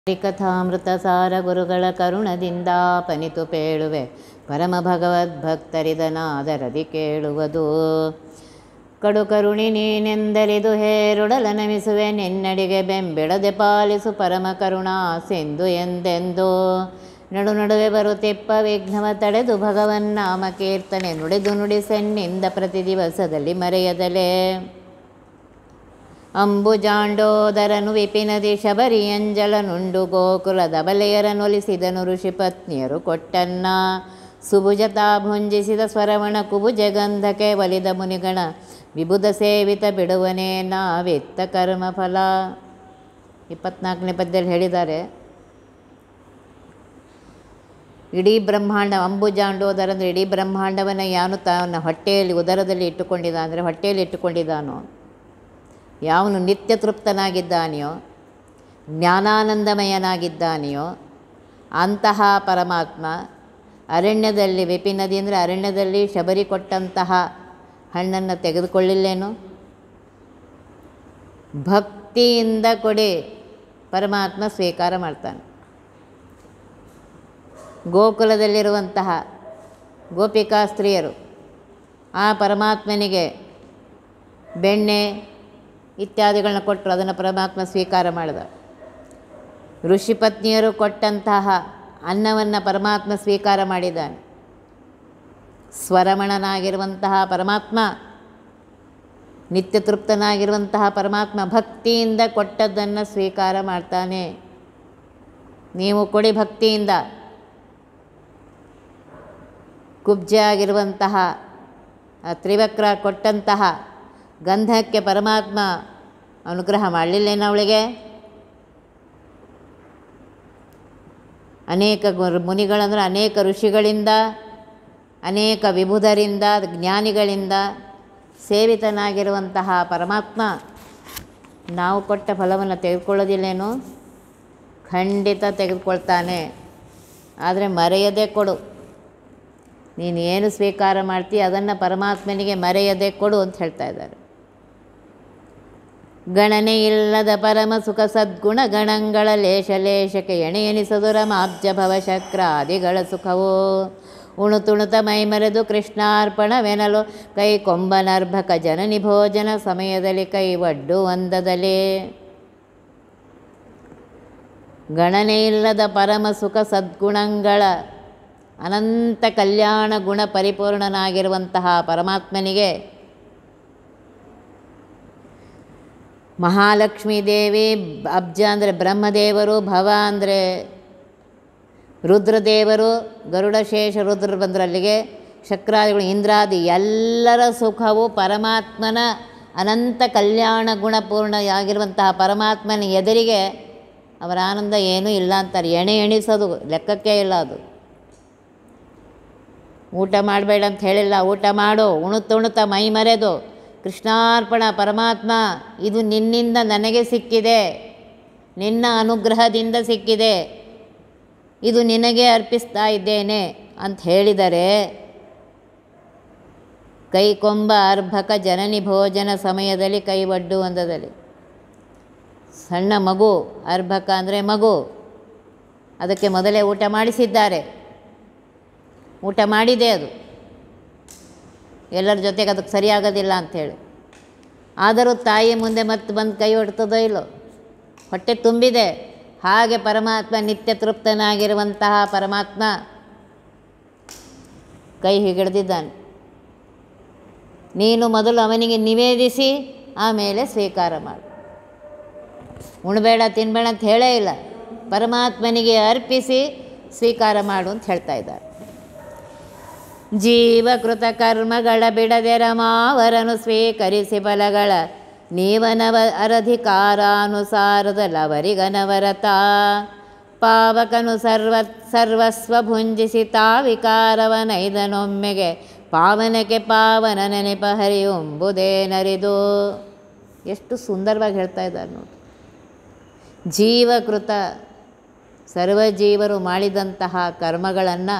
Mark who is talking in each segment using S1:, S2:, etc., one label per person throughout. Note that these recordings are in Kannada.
S1: ಹರಿಕಥಾಮೃತ ಸಾರ ಗುರುಗಳ ಕರುಣದಿಂದ ಪನಿತು ಪೇಳುವೆ ಪರಮ ಭಗವದ್ಭಕ್ತರಿದನಾದರದಿ ಕೇಳುವುದು ಕಡು ಕರುಣಿ ನೀನೆಂದರಿದು ಹೇರುಡಲ ನಮಿಸುವೆ ನಿನ್ನಡಿಗೆ ಬೆಂಬಿಡದೆ ಪಾಲಿಸು ಪರಮ ಕರುಣಾ ಸಿಂಧು ಎಂದೆಂದು ನಡು ನಡುವೆ ಬರುತ್ತಿಪ್ಪ ವಿಘ್ನವ ತಡೆದು ಭಗವನ್ನಾಮ ಕೀರ್ತನೆ ನುಡಿದು ನುಡಿಸೆನ್ನಿಂದ ಪ್ರತಿ ದಿವಸದಲ್ಲಿ ಮರೆಯದಲೇ ಅಂಬುಜಾಂಡೋದರನು ವಿಪಿನದಿ ಶಬರಿಯಂಜಲನುಂಡು ಗೋಕುಲದ ಬಲೆಯರನೊಲಿಸಿದನು ಋಷಿ ಪತ್ನಿಯರು ಕೊಟ್ಟನ್ನ ಸುಭುಜತಾ ಭುಂಜಿಸಿದ ಸ್ವರವಣ ಕುಬುಜ ಗಂಧಕ್ಕೆ ಒಲಿದ ಮುನಿಗಣ ವಿಬುಧ ಸೇವಿತ ಬಿಡುವನೇ ನಾವಿತ್ತ ಕರ್ಮಫಲ ಇಪ್ಪತ್ನಾಲ್ಕನೇ ಪದ್ಯದಲ್ಲಿ ಹೇಳಿದ್ದಾರೆ ಇಡೀ ಬ್ರಹ್ಮಾಂಡ ಅಂಬುಜಾಂಡೋದರ ಅಂದರೆ ಇಡೀ ಬ್ರಹ್ಮಾಂಡವನ್ನು ಯಾನು ತನ್ನ ಹೊಟ್ಟೆಯಲ್ಲಿ ಉದರದಲ್ಲಿ ಇಟ್ಟುಕೊಂಡಿದ್ದ ಅಂದರೆ ಹೊಟ್ಟೆಯಲ್ಲಿ ಇಟ್ಟುಕೊಂಡಿದ್ದಾನೋ ಯಾವನು ನಿತ್ಯ ತೃಪ್ತನಾಗಿದ್ದಾನೆಯೋ ಜ್ಞಾನಾನಂದಮಯನಾಗಿದ್ದಾನೆಯೋ ಅಂತಹ ಪರಮಾತ್ಮ ಅರಣ್ಯದಲ್ಲಿ ವಿಪಿನದಿ ಅಂದರೆ ಅರಣ್ಯದಲ್ಲಿ ಶಬರಿ ಕೊಟ್ಟಂತಹ ಹಣ್ಣನ್ನು ತೆಗೆದುಕೊಳ್ಳಿಲ್ಲೇನು ಭಕ್ತಿಯಿಂದ ಕೊಡಿ ಪರಮಾತ್ಮ ಸ್ವೀಕಾರ ಮಾಡ್ತಾನೆ ಗೋಕುಲದಲ್ಲಿರುವಂತಹ ಗೋಪಿಕಾ ಸ್ತ್ರೀಯರು ಆ ಪರಮಾತ್ಮನಿಗೆ ಬೆಣ್ಣೆ ಇತ್ಯಾದಿಗಳನ್ನ ಕೊಟ್ಟರು ಅದನ್ನು ಪರಮಾತ್ಮ ಸ್ವೀಕಾರ ಮಾಡಿದ ಋಷಿ ಪತ್ನಿಯರು ಕೊಟ್ಟಂತಹ ಅನ್ನವನ್ನು ಪರಮಾತ್ಮ ಸ್ವೀಕಾರ ಮಾಡಿದ್ದಾನೆ ಸ್ವರಮಣನಾಗಿರುವಂತಹ ಪರಮಾತ್ಮ ನಿತ್ಯ ತೃಪ್ತನಾಗಿರುವಂತಹ ಪರಮಾತ್ಮ ಭಕ್ತಿಯಿಂದ ಕೊಟ್ಟದ್ದನ್ನು ಸ್ವೀಕಾರ ಮಾಡ್ತಾನೆ ನೀವು ಕೊಡಿ ಭಕ್ತಿಯಿಂದ ಕುಬ್ಜ ಆಗಿರುವಂತಹ ಆ ತ್ರಿವಕ್ರ ಕೊಟ್ಟಂತಹ ಗಂಧಕ್ಕೆ ಪರಮಾತ್ಮ ಅನುಗ್ರಹ ಮಾಡಲಿಲ್ಲೇನು ಅವಳಿಗೆ ಅನೇಕ ಗು- ಮುನಿಗಳಂದ್ರೆ ಅನೇಕ ಋಷಿಗಳಿಂದ ಅನೇಕ ವಿಭುಧರಿಂದ ಜ್ಞಾನಿಗಳಿಂದ ಸೇವಿತನಾಗಿರುವಂತಹ ಪರಮಾತ್ಮ ನಾವು ಕೊಟ್ಟ ಫಲವನ್ನು ತೆಗೆದುಕೊಳ್ಳೋದಿಲ್ಲೇನು ಖಂಡಿತ ತೆಗೆದುಕೊಳ್ತಾನೆ ಆದರೆ ಮರೆಯದೆ ಕೊಡು ನೀನು ಏನು ಸ್ವೀಕಾರ ಮಾಡ್ತೀಯ ಅದನ್ನು ಪರಮಾತ್ಮನಿಗೆ ಮರೆಯದೆ ಕೊಡು ಅಂತ ಹೇಳ್ತಾ ಇದ್ದಾರೆ ಗಣನೆ ಇಲ್ಲದ ಪರಮ ಸುಖ ಸದ್ಗುಣ ಗಣಗಳ ಲೇಷ ಲೇಷಕ್ಕೆ ಎಣೆ ಎನಿಸದು ರಮಾಬ್ಜ ಭವಶಕ್ರಾದಿಗಳ ಸುಖವೋ ಉಣುತುಣುತ ಮೈಮರೆದು ಕೃಷ್ಣಾರ್ಪಣವೆನಲು ಕೈ ಕೊಂಬನರ್ಭಕ ಜನನಿ ಭೋಜನ ಸಮಯದಲ್ಲಿ ಕೈ ಒಡ್ಡು ಒಂದದಲ್ಲಿ ಗಣನೆ ಇಲ್ಲದ ಪರಮ ಸುಖ ಸದ್ಗುಣಗಳ ಅನಂತ ಕಲ್ಯಾಣ ಗುಣ ಪರಿಪೂರ್ಣನಾಗಿರುವಂತಹ ಪರಮಾತ್ಮನಿಗೆ ಮಹಾಲಕ್ಷ್ಮೀ ದೇವಿ ಅಬ್ಜ ಅಂದರೆ ಬ್ರಹ್ಮದೇವರು ಭವ ಅಂದರೆ ರುದ್ರದೇವರು ಗರುಡಶೇಷ ರುದ್ರ ಬಂದ್ರಲ್ಲಿಗೆ ಶಕ್ರಾದಿಗಳು ಇಂದ್ರಾದಿ ಎಲ್ಲರ ಸುಖವು ಪರಮಾತ್ಮನ ಅನಂತ ಕಲ್ಯಾಣ ಗುಣಪೂರ್ಣ ಆಗಿರುವಂತಹ ಪರಮಾತ್ಮನ ಎದುರಿಗೆ ಅವರ ಆನಂದ ಏನೂ ಇಲ್ಲ ಅಂತಾರೆ ಎಣೆ ಎಣಿಸೋದು ಲೆಕ್ಕಕ್ಕೆ ಇಲ್ಲ ಅದು ಊಟ ಮಾಡಬೇಡ ಅಂತ ಹೇಳಿಲ್ಲ ಊಟ ಮಾಡು ಉಣುತ್ತುಣುತ್ತ ಮೈ ಮರೆದು ಕೃಷ್ಣಾರ್ಪಣ ಪರಮಾತ್ಮ ಇದು ನಿನ್ನಿಂದ ನನಗೆ ಸಿಕ್ಕಿದೆ ನಿನ್ನ ಅನುಗ್ರಹದಿಂದ ಸಿಕ್ಕಿದೆ ಇದು ನಿನಗೆ ಅರ್ಪಿಸ್ತಾ ಇದ್ದೇನೆ ಅಂತ ಹೇಳಿದರೆ ಕೈಕೊಂಬ ಅರ್ಭಕ ಜನನಿ ಭೋಜನ ಸಮಯದಲ್ಲಿ ಕೈ ಒಡ್ಡು ಒಂದದಲ್ಲಿ ಸಣ್ಣ ಮಗು ಅರ್ಭಕ ಅಂದರೆ ಮಗು ಅದಕ್ಕೆ ಮೊದಲೇ ಊಟ ಮಾಡಿಸಿದ್ದಾರೆ ಊಟ ಮಾಡಿದೆ ಅದು ಎಲ್ಲರ ಜೊತೆಗೆ ಅದಕ್ಕೆ ಸರಿಯಾಗೋದಿಲ್ಲ ಅಂಥೇಳಿ ಆದರೂ ತಾಯಿ ಮುಂದೆ ಮತ್ತೆ ಬಂದು ಕೈ ಹೊಡ್ತದೋ ಇಲ್ಲೋ ಹೊಟ್ಟೆ ತುಂಬಿದೆ ಹಾಗೆ ಪರಮಾತ್ಮ ನಿತ್ಯ ತೃಪ್ತನಾಗಿರುವಂತಹ ಪರಮಾತ್ಮ ಕೈ ಹಿಗಿಡ್ದಿದ್ದಾನೆ ನೀನು ಮೊದಲು ಅವನಿಗೆ ನಿವೇದಿಸಿ ಆಮೇಲೆ ಸ್ವೀಕಾರ ಮಾಡು ಉಣಬೇಡ ತಿನ್ನಬೇಡ ಅಂತ ಹೇಳೇ ಇಲ್ಲ ಪರಮಾತ್ಮನಿಗೆ ಅರ್ಪಿಸಿ ಸ್ವೀಕಾರ ಮಾಡು ಅಂತ ಹೇಳ್ತಾ ಇದ್ದಾರೆ ಜೀವಕೃತ ಕರ್ಮಗಳ ಬಿಡದೆ ರಮಾವರನು ಸ್ವೀಕರಿಸಿ ಫಲಗಳ ನೀವನವ ಅರಧಿಕಾರಾನುಸಾರದಲವರಿಗನವರತ ಪಾವಕನು ಸರ್ವ ಸರ್ವಸ್ವ ಭುಂಜಿಸಿ ತಾ ವಿಕಾರವನೈದನೊಮ್ಮೆಗೆ ಪಾವನಕ್ಕೆ ಪಾವನ ನೆನಪ ಹರಿಯುಂಬುದೇನರಿದು ಎಷ್ಟು ಸುಂದರವಾಗಿ ಹೇಳ್ತಾ ಇದ್ದಾರೆ ನೋಡಿ ಜೀವಕೃತ ಸರ್ವಜೀವರು ಮಾಡಿದಂತಹ ಕರ್ಮಗಳನ್ನು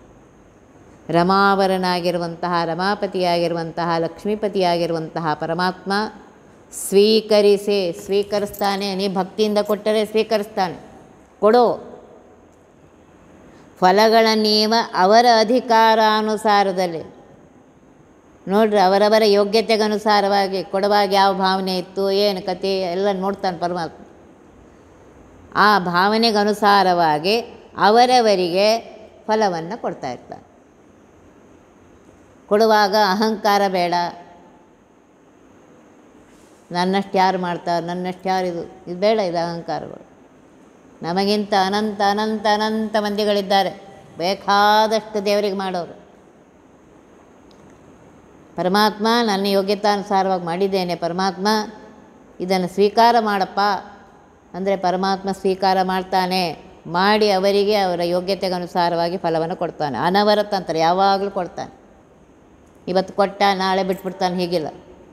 S1: ರಮಾವರನಾಗಿರುವಂತಹ ರಮಾಪತಿಯಾಗಿರುವಂತಹ ಲಕ್ಷ್ಮೀಪತಿಯಾಗಿರುವಂತಹ ಪರಮಾತ್ಮ ಸ್ವೀಕರಿಸಿ ಸ್ವೀಕರಿಸ್ತಾನೆ ನೀ ಭಕ್ತಿಯಿಂದ ಕೊಟ್ಟರೆ ಸ್ವೀಕರಿಸ್ತಾನೆ ಕೊಡೋ ಫಲಗಳ ನಿಯಮ ಅವರ ಅಧಿಕಾರಾನುಸಾರದಲ್ಲಿ ನೋಡ್ರಿ ಅವರವರ ಯೋಗ್ಯತೆಗನುಸಾರವಾಗಿ ಕೊಡುವಾಗ ಯಾವ ಭಾವನೆ ಇತ್ತು ಏನು ಕತೆ ಎಲ್ಲ ನೋಡ್ತಾನೆ ಪರಮಾತ್ಮ ಆ ಭಾವನೆಗನುಸಾರವಾಗಿ ಅವರವರಿಗೆ ಫಲವನ್ನು ಕೊಡ್ತಾ ಇರ್ತಾನೆ ಕೊಡುವಾಗ ಅಹಂಕಾರ ಬೇಡ ನನ್ನಷ್ಟು ಯಾರು ಮಾಡ್ತಾರೆ ನನ್ನಷ್ಟು ಯಾರು ಇದು ಇದು ಬೇಡ ಇದು ಅಹಂಕಾರಗಳು ನಮಗಿಂತ ಅನಂತ ಅನಂತ ಅನಂತ ಮಂದಿಗಳಿದ್ದಾರೆ ಬೇಕಾದಷ್ಟು ದೇವರಿಗೆ ಮಾಡೋರು ಪರಮಾತ್ಮ ನನ್ನ ಯೋಗ್ಯತಾನುಸಾರವಾಗಿ ಮಾಡಿದ್ದೇನೆ ಪರಮಾತ್ಮ ಇದನ್ನು ಸ್ವೀಕಾರ ಮಾಡಪ್ಪ ಅಂದರೆ ಪರಮಾತ್ಮ ಸ್ವೀಕಾರ ಮಾಡ್ತಾನೆ ಮಾಡಿ ಅವರಿಗೆ ಅವರ ಯೋಗ್ಯತೆಗನುಸಾರವಾಗಿ ಫಲವನ್ನು ಕೊಡ್ತಾನೆ ಅನವರತ ಅಂತಾರೆ ಯಾವಾಗಲೂ ಕೊಡ್ತಾನೆ ಇವತ್ತು ಕೊಟ್ಟ ನಾಳೆ ಬಿಟ್ಬಿಡ್ತಾನೆ ಹೀಗಿಲ್ಲ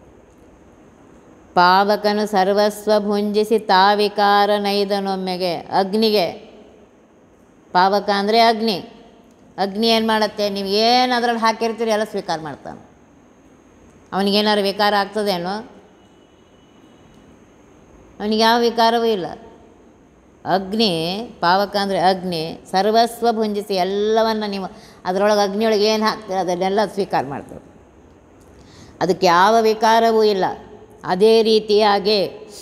S1: ಪಾವಕನು ಸರ್ವಸ್ವ ಭುಂಜಿಸಿ ತಾವಿಕಾರ ನೈದನೊಮ್ಮೆಗೆ ಅಗ್ನಿಗೆ ಪಾವಕ ಅಂದರೆ ಅಗ್ನಿ ಅಗ್ನಿ ಏನು ಮಾಡುತ್ತೆ ನೀವು ಏನು ಅದ್ರಲ್ಲಿ ಹಾಕಿರ್ತೀರಿ ಎಲ್ಲ ಸ್ವೀಕಾರ ಮಾಡ್ತಾನೆ ಅವನಿಗೇನಾದ್ರು ವಿಕಾರ ಆಗ್ತದೇನೋ ಅವನಿಗೆ ಯಾವ ವಿಕಾರವೂ ಇಲ್ಲ ಅಗ್ನಿ ಪಾವಕ ಅಂದರೆ ಅಗ್ನಿ ಸರ್ವಸ್ವ ಭುಂಜಿಸಿ ಎಲ್ಲವನ್ನು ನೀವು ಅದರೊಳಗೆ ಅಗ್ನಿಯೊಳಗೆ ಏನು ಹಾಕ್ತೀರ ಅದನ್ನೆಲ್ಲ ಸ್ವೀಕಾರ ಮಾಡ್ತದೆ ಅದಕ್ಕೆ ಯಾವ ವಿಕಾರವೂ ಇಲ್ಲ ಅದೇ ರೀತಿಯಾಗಿ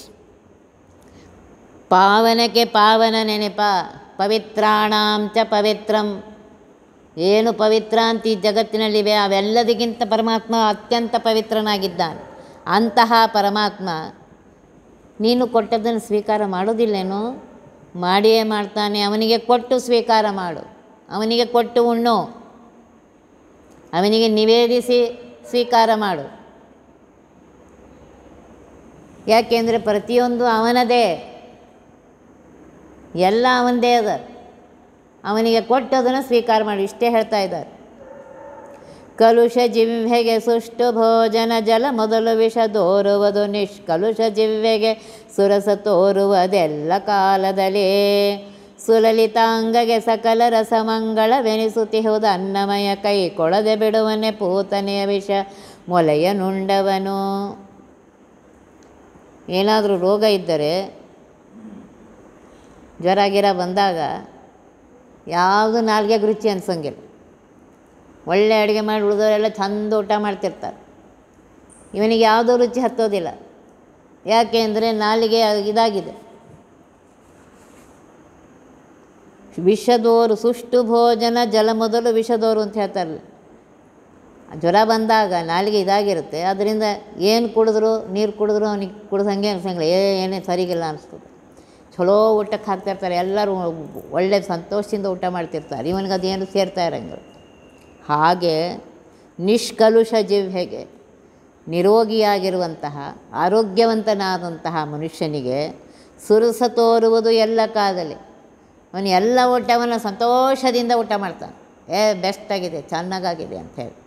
S1: ಪಾವನಕ್ಕೆ ಪಾವನ ನೆನಪ ಪವಿತ್ರಾಣಾಂ ಚ ಪವಿತ್ರಂ ಏನು ಪವಿತ್ರ ಅಂತ ಈ ಜಗತ್ತಿನಲ್ಲಿವೆ ಅವೆಲ್ಲದಕ್ಕಿಂತ ಪರಮಾತ್ಮ ಅತ್ಯಂತ ಪವಿತ್ರನಾಗಿದ್ದಾನೆ ಅಂತಹ ಪರಮಾತ್ಮ ನೀನು ಕೊಟ್ಟದ್ದನ್ನು ಸ್ವೀಕಾರ ಮಾಡೋದಿಲ್ಲೇನು ಮಾಡಿಯೇ ಮಾಡ್ತಾನೆ ಅವನಿಗೆ ಕೊಟ್ಟು ಸ್ವೀಕಾರ ಮಾಡು ಅವನಿಗೆ ಕೊಟ್ಟು ಉಣ್ಣು ಅವನಿಗೆ ನಿವೇದಿಸಿ ಸ್ವೀಕಾರ ಮಾಡು ಯಾಕೆಂದರೆ ಪ್ರತಿಯೊಂದು ಅವನದೇ ಎಲ್ಲ ಅವನದೇ ಅದ ಅವನಿಗೆ ಕೊಟ್ಟದನ್ನು ಸ್ವೀಕಾರ ಮಾಡಿ ಇಷ್ಟೇ ಹೇಳ್ತಾ ಇದ್ದಾರೆ ಕಲುಷ ಜಿಹ್ವೆಗೆ ಸುಷ್ಟು ಭೋಜನ ಜಲ ಮೊದಲು ವಿಷ ತೋರುವುದು ನಿಷ್ಕಲುಷ ಜಿಹ್ವೆಗೆ ಸುರಸ ತೋರುವುದೆಲ್ಲ ಕಾಲದಲ್ಲಿ ಸುಲಲಿತಾಂಗಗೆ ಸಕಲ ರಸಮಂಗಳವೆನಿಸುತ್ತಿಹುದು ಅನ್ನಮಯ ಕೈ ಕೊಳದೆ ಬಿಡುವನೆ ಪೂತನೆಯ ವಿಷ ಮೊಲೆಯ ನುಂಡವನು ಏನಾದರೂ ರೋಗ ಇದ್ದರೆ ಜ್ವರ ಗಿರ ಬಂದಾಗ ಯಾವುದು ನಾಲ್ಗೆಗೆ ರುಚಿ ಅನ್ಸಂಗಿಲ್ಲ ಒಳ್ಳೆ ಅಡುಗೆ ಮಾಡಿ ಉಳಿದವರೆಲ್ಲ ಚಂದ ಊಟ ಮಾಡ್ತಿರ್ತಾರೆ ಇವನಿಗೆ ಯಾವುದೂ ರುಚಿ ಹತ್ತೋದಿಲ್ಲ ಯಾಕೆ ಅಂದರೆ ನಾಲಿಗೆ ಇದಾಗಿದೆ ವಿಷದೋರು ಸುಷ್ಟು ಭೋಜನ ಜಲ ಮೊದಲು ವಿಷದೋರು ಅಂತ ಹೇಳ್ತಾರಲ್ಲ ಜ್ವರ ಬಂದಾಗ ನಾಲಿಗೆ ಇದಾಗಿರುತ್ತೆ ಅದರಿಂದ ಏನು ಕುಡಿದ್ರು ನೀರು ಕುಡಿದ್ರು ಅವನಿಗೆ ಕುಡ್ದಂಗೆ ಅನ್ಸಂಗಿಲ್ಲ ಏ ಏನೇ ಸರಿಗಿಲ್ಲ ಅನಿಸ್ತದೆ ಚಲೋ ಊಟಕ್ಕೆ ಹಾಕ್ತಿರ್ತಾರೆ ಎಲ್ಲರೂ ಒಳ್ಳೆ ಸಂತೋಷದಿಂದ ಊಟ ಮಾಡ್ತಿರ್ತಾರೆ ಇವನಿಗೆ ಅದೇನು ಸೇರ್ತಾ ಇರಂಗಿಲ್ಲ ಹಾಗೆ ನಿಷ್ಕಲುಷ ಜಿಹ್ವೆಗೆ ನಿರೋಗಿಯಾಗಿರುವಂತಹ ಆರೋಗ್ಯವಂತನಾದಂತಹ ಮನುಷ್ಯನಿಗೆ ಸುರಸ ತೋರುವುದು ಎಲ್ಲ ಕಾಲದಲ್ಲಿ ಅವನು ಎಲ್ಲ ಊಟವನ್ನು ಸಂತೋಷದಿಂದ ಊಟ ಮಾಡ್ತಾನೆ ಏ ಬೆಸ್ಟ್ ಆಗಿದೆ ಚೆನ್ನಾಗಾಗಿದೆ ಅಂಥೇಳಿ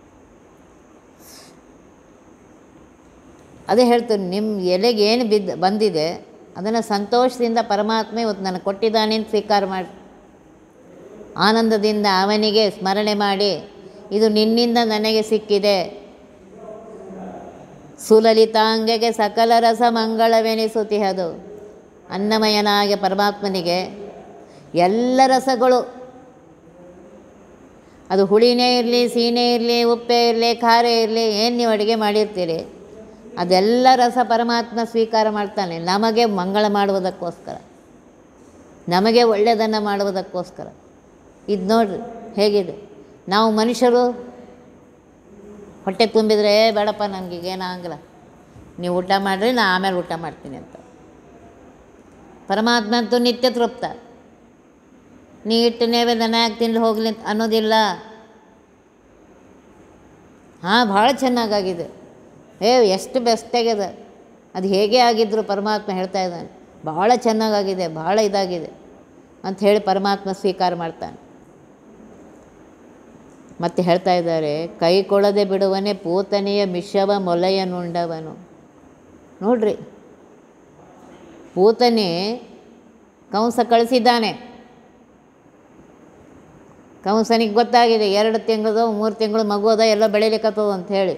S1: ಅದೇ ಹೇಳ್ತೀನಿ ನಿಮ್ಮ ಎಲೆಗೆ ಏನು ಬಿದ್ದು ಬಂದಿದೆ ಅದನ್ನು ಸಂತೋಷದಿಂದ ಪರಮಾತ್ಮ ಇವತ್ತು ನನಗೆ ಕೊಟ್ಟಿದ್ದಾನೆ ಅಂತ ಸ್ವೀಕಾರ ಮಾಡಿ ಆನಂದದಿಂದ ಅವನಿಗೆ ಸ್ಮರಣೆ ಮಾಡಿ ಇದು ನಿನ್ನಿಂದ ನನಗೆ ಸಿಕ್ಕಿದೆ ಸುಲಲಿತಾಂಗಗೆ ಸಕಲ ರಸ ಮಂಗಳವೆನಿಸುತ್ತಿಹದು ಅನ್ನಮಯನಾಗಿ ಪರಮಾತ್ಮನಿಗೆ ಎಲ್ಲ ರಸಗಳು ಅದು ಹುಳಿನೇ ಇರಲಿ ಸೀನೇ ಇರಲಿ ಉಪ್ಪೇ ಇರಲಿ ಖಾರ ಇರಲಿ ಏನು ನೀವು ಅಡುಗೆ ಮಾಡಿರ್ತೀರಿ ಅದೆಲ್ಲ ರಸ ಪರಮಾತ್ಮ ಸ್ವೀಕಾರ ಮಾಡ್ತಾನೆ ನಮಗೆ ಮಂಗಳ ಮಾಡುವುದಕ್ಕೋಸ್ಕರ ನಮಗೆ ಒಳ್ಳೆಯದನ್ನು ಮಾಡುವುದಕ್ಕೋಸ್ಕರ ಇದು ನೋಡ್ರಿ ಹೇಗಿದೆ ನಾವು ಮನುಷ್ಯರು ಹೊಟ್ಟೆ ತುಂಬಿದರೆ ಬೇಡಪ್ಪ ನನಗೆ ಏನಾಗಲ್ಲ ನೀವು ಊಟ ಮಾಡಿರಿ ನಾ ಆಮೇಲೆ ಊಟ ಮಾಡ್ತೀನಿ ಅಂತ ಪರಮಾತ್ಮ ಅಂತೂ ನಿತ್ಯ ತೃಪ್ತ ನೀ ಇಟ್ಟು ನೇವೇದ ಯಾಕೆ ತಿಂದು ಹೋಗಲಿ ಅಂತ ಅನ್ನೋದಿಲ್ಲ ಹಾಂ ಭಾಳ ಚೆನ್ನಾಗಾಗಿದೆ ಏ ಎಷ್ಟು ಬೆಸ್ಟಾಗಿದೆ ಅದು ಹೇಗೆ ಆಗಿದ್ರು ಪರಮಾತ್ಮ ಹೇಳ್ತಾ ಇದ್ದಾನೆ ಭಾಳ ಚೆನ್ನಾಗಾಗಿದೆ ಭಾಳ ಇದಾಗಿದೆ ಅಂತ ಹೇಳಿ ಪರಮಾತ್ಮ ಸ್ವೀಕಾರ ಮಾಡ್ತಾನೆ ಮತ್ತೆ ಹೇಳ್ತಾ ಇದ್ದಾರೆ ಕೈ ಕೊಳದೆ ಬಿಡುವನೆ ಪೂತನೆಯ ಮಿಷವ ಮೊಲೆಯ ನುಂಡವನು ನೋಡ್ರಿ ಪೂತನೆ ಕಂಸ ಕಳಿಸಿದ್ದಾನೆ ಕಂಸನಿಗೆ ಗೊತ್ತಾಗಿದೆ ಎರಡು ತಿಂಗಳದು ಮೂರು ತಿಂಗಳು ಮಗು ಅದ ಎಲ್ಲ ಬೆಳಿಲಿಕ್ಕತ್ತದ ಅಂತ ಹೇಳಿ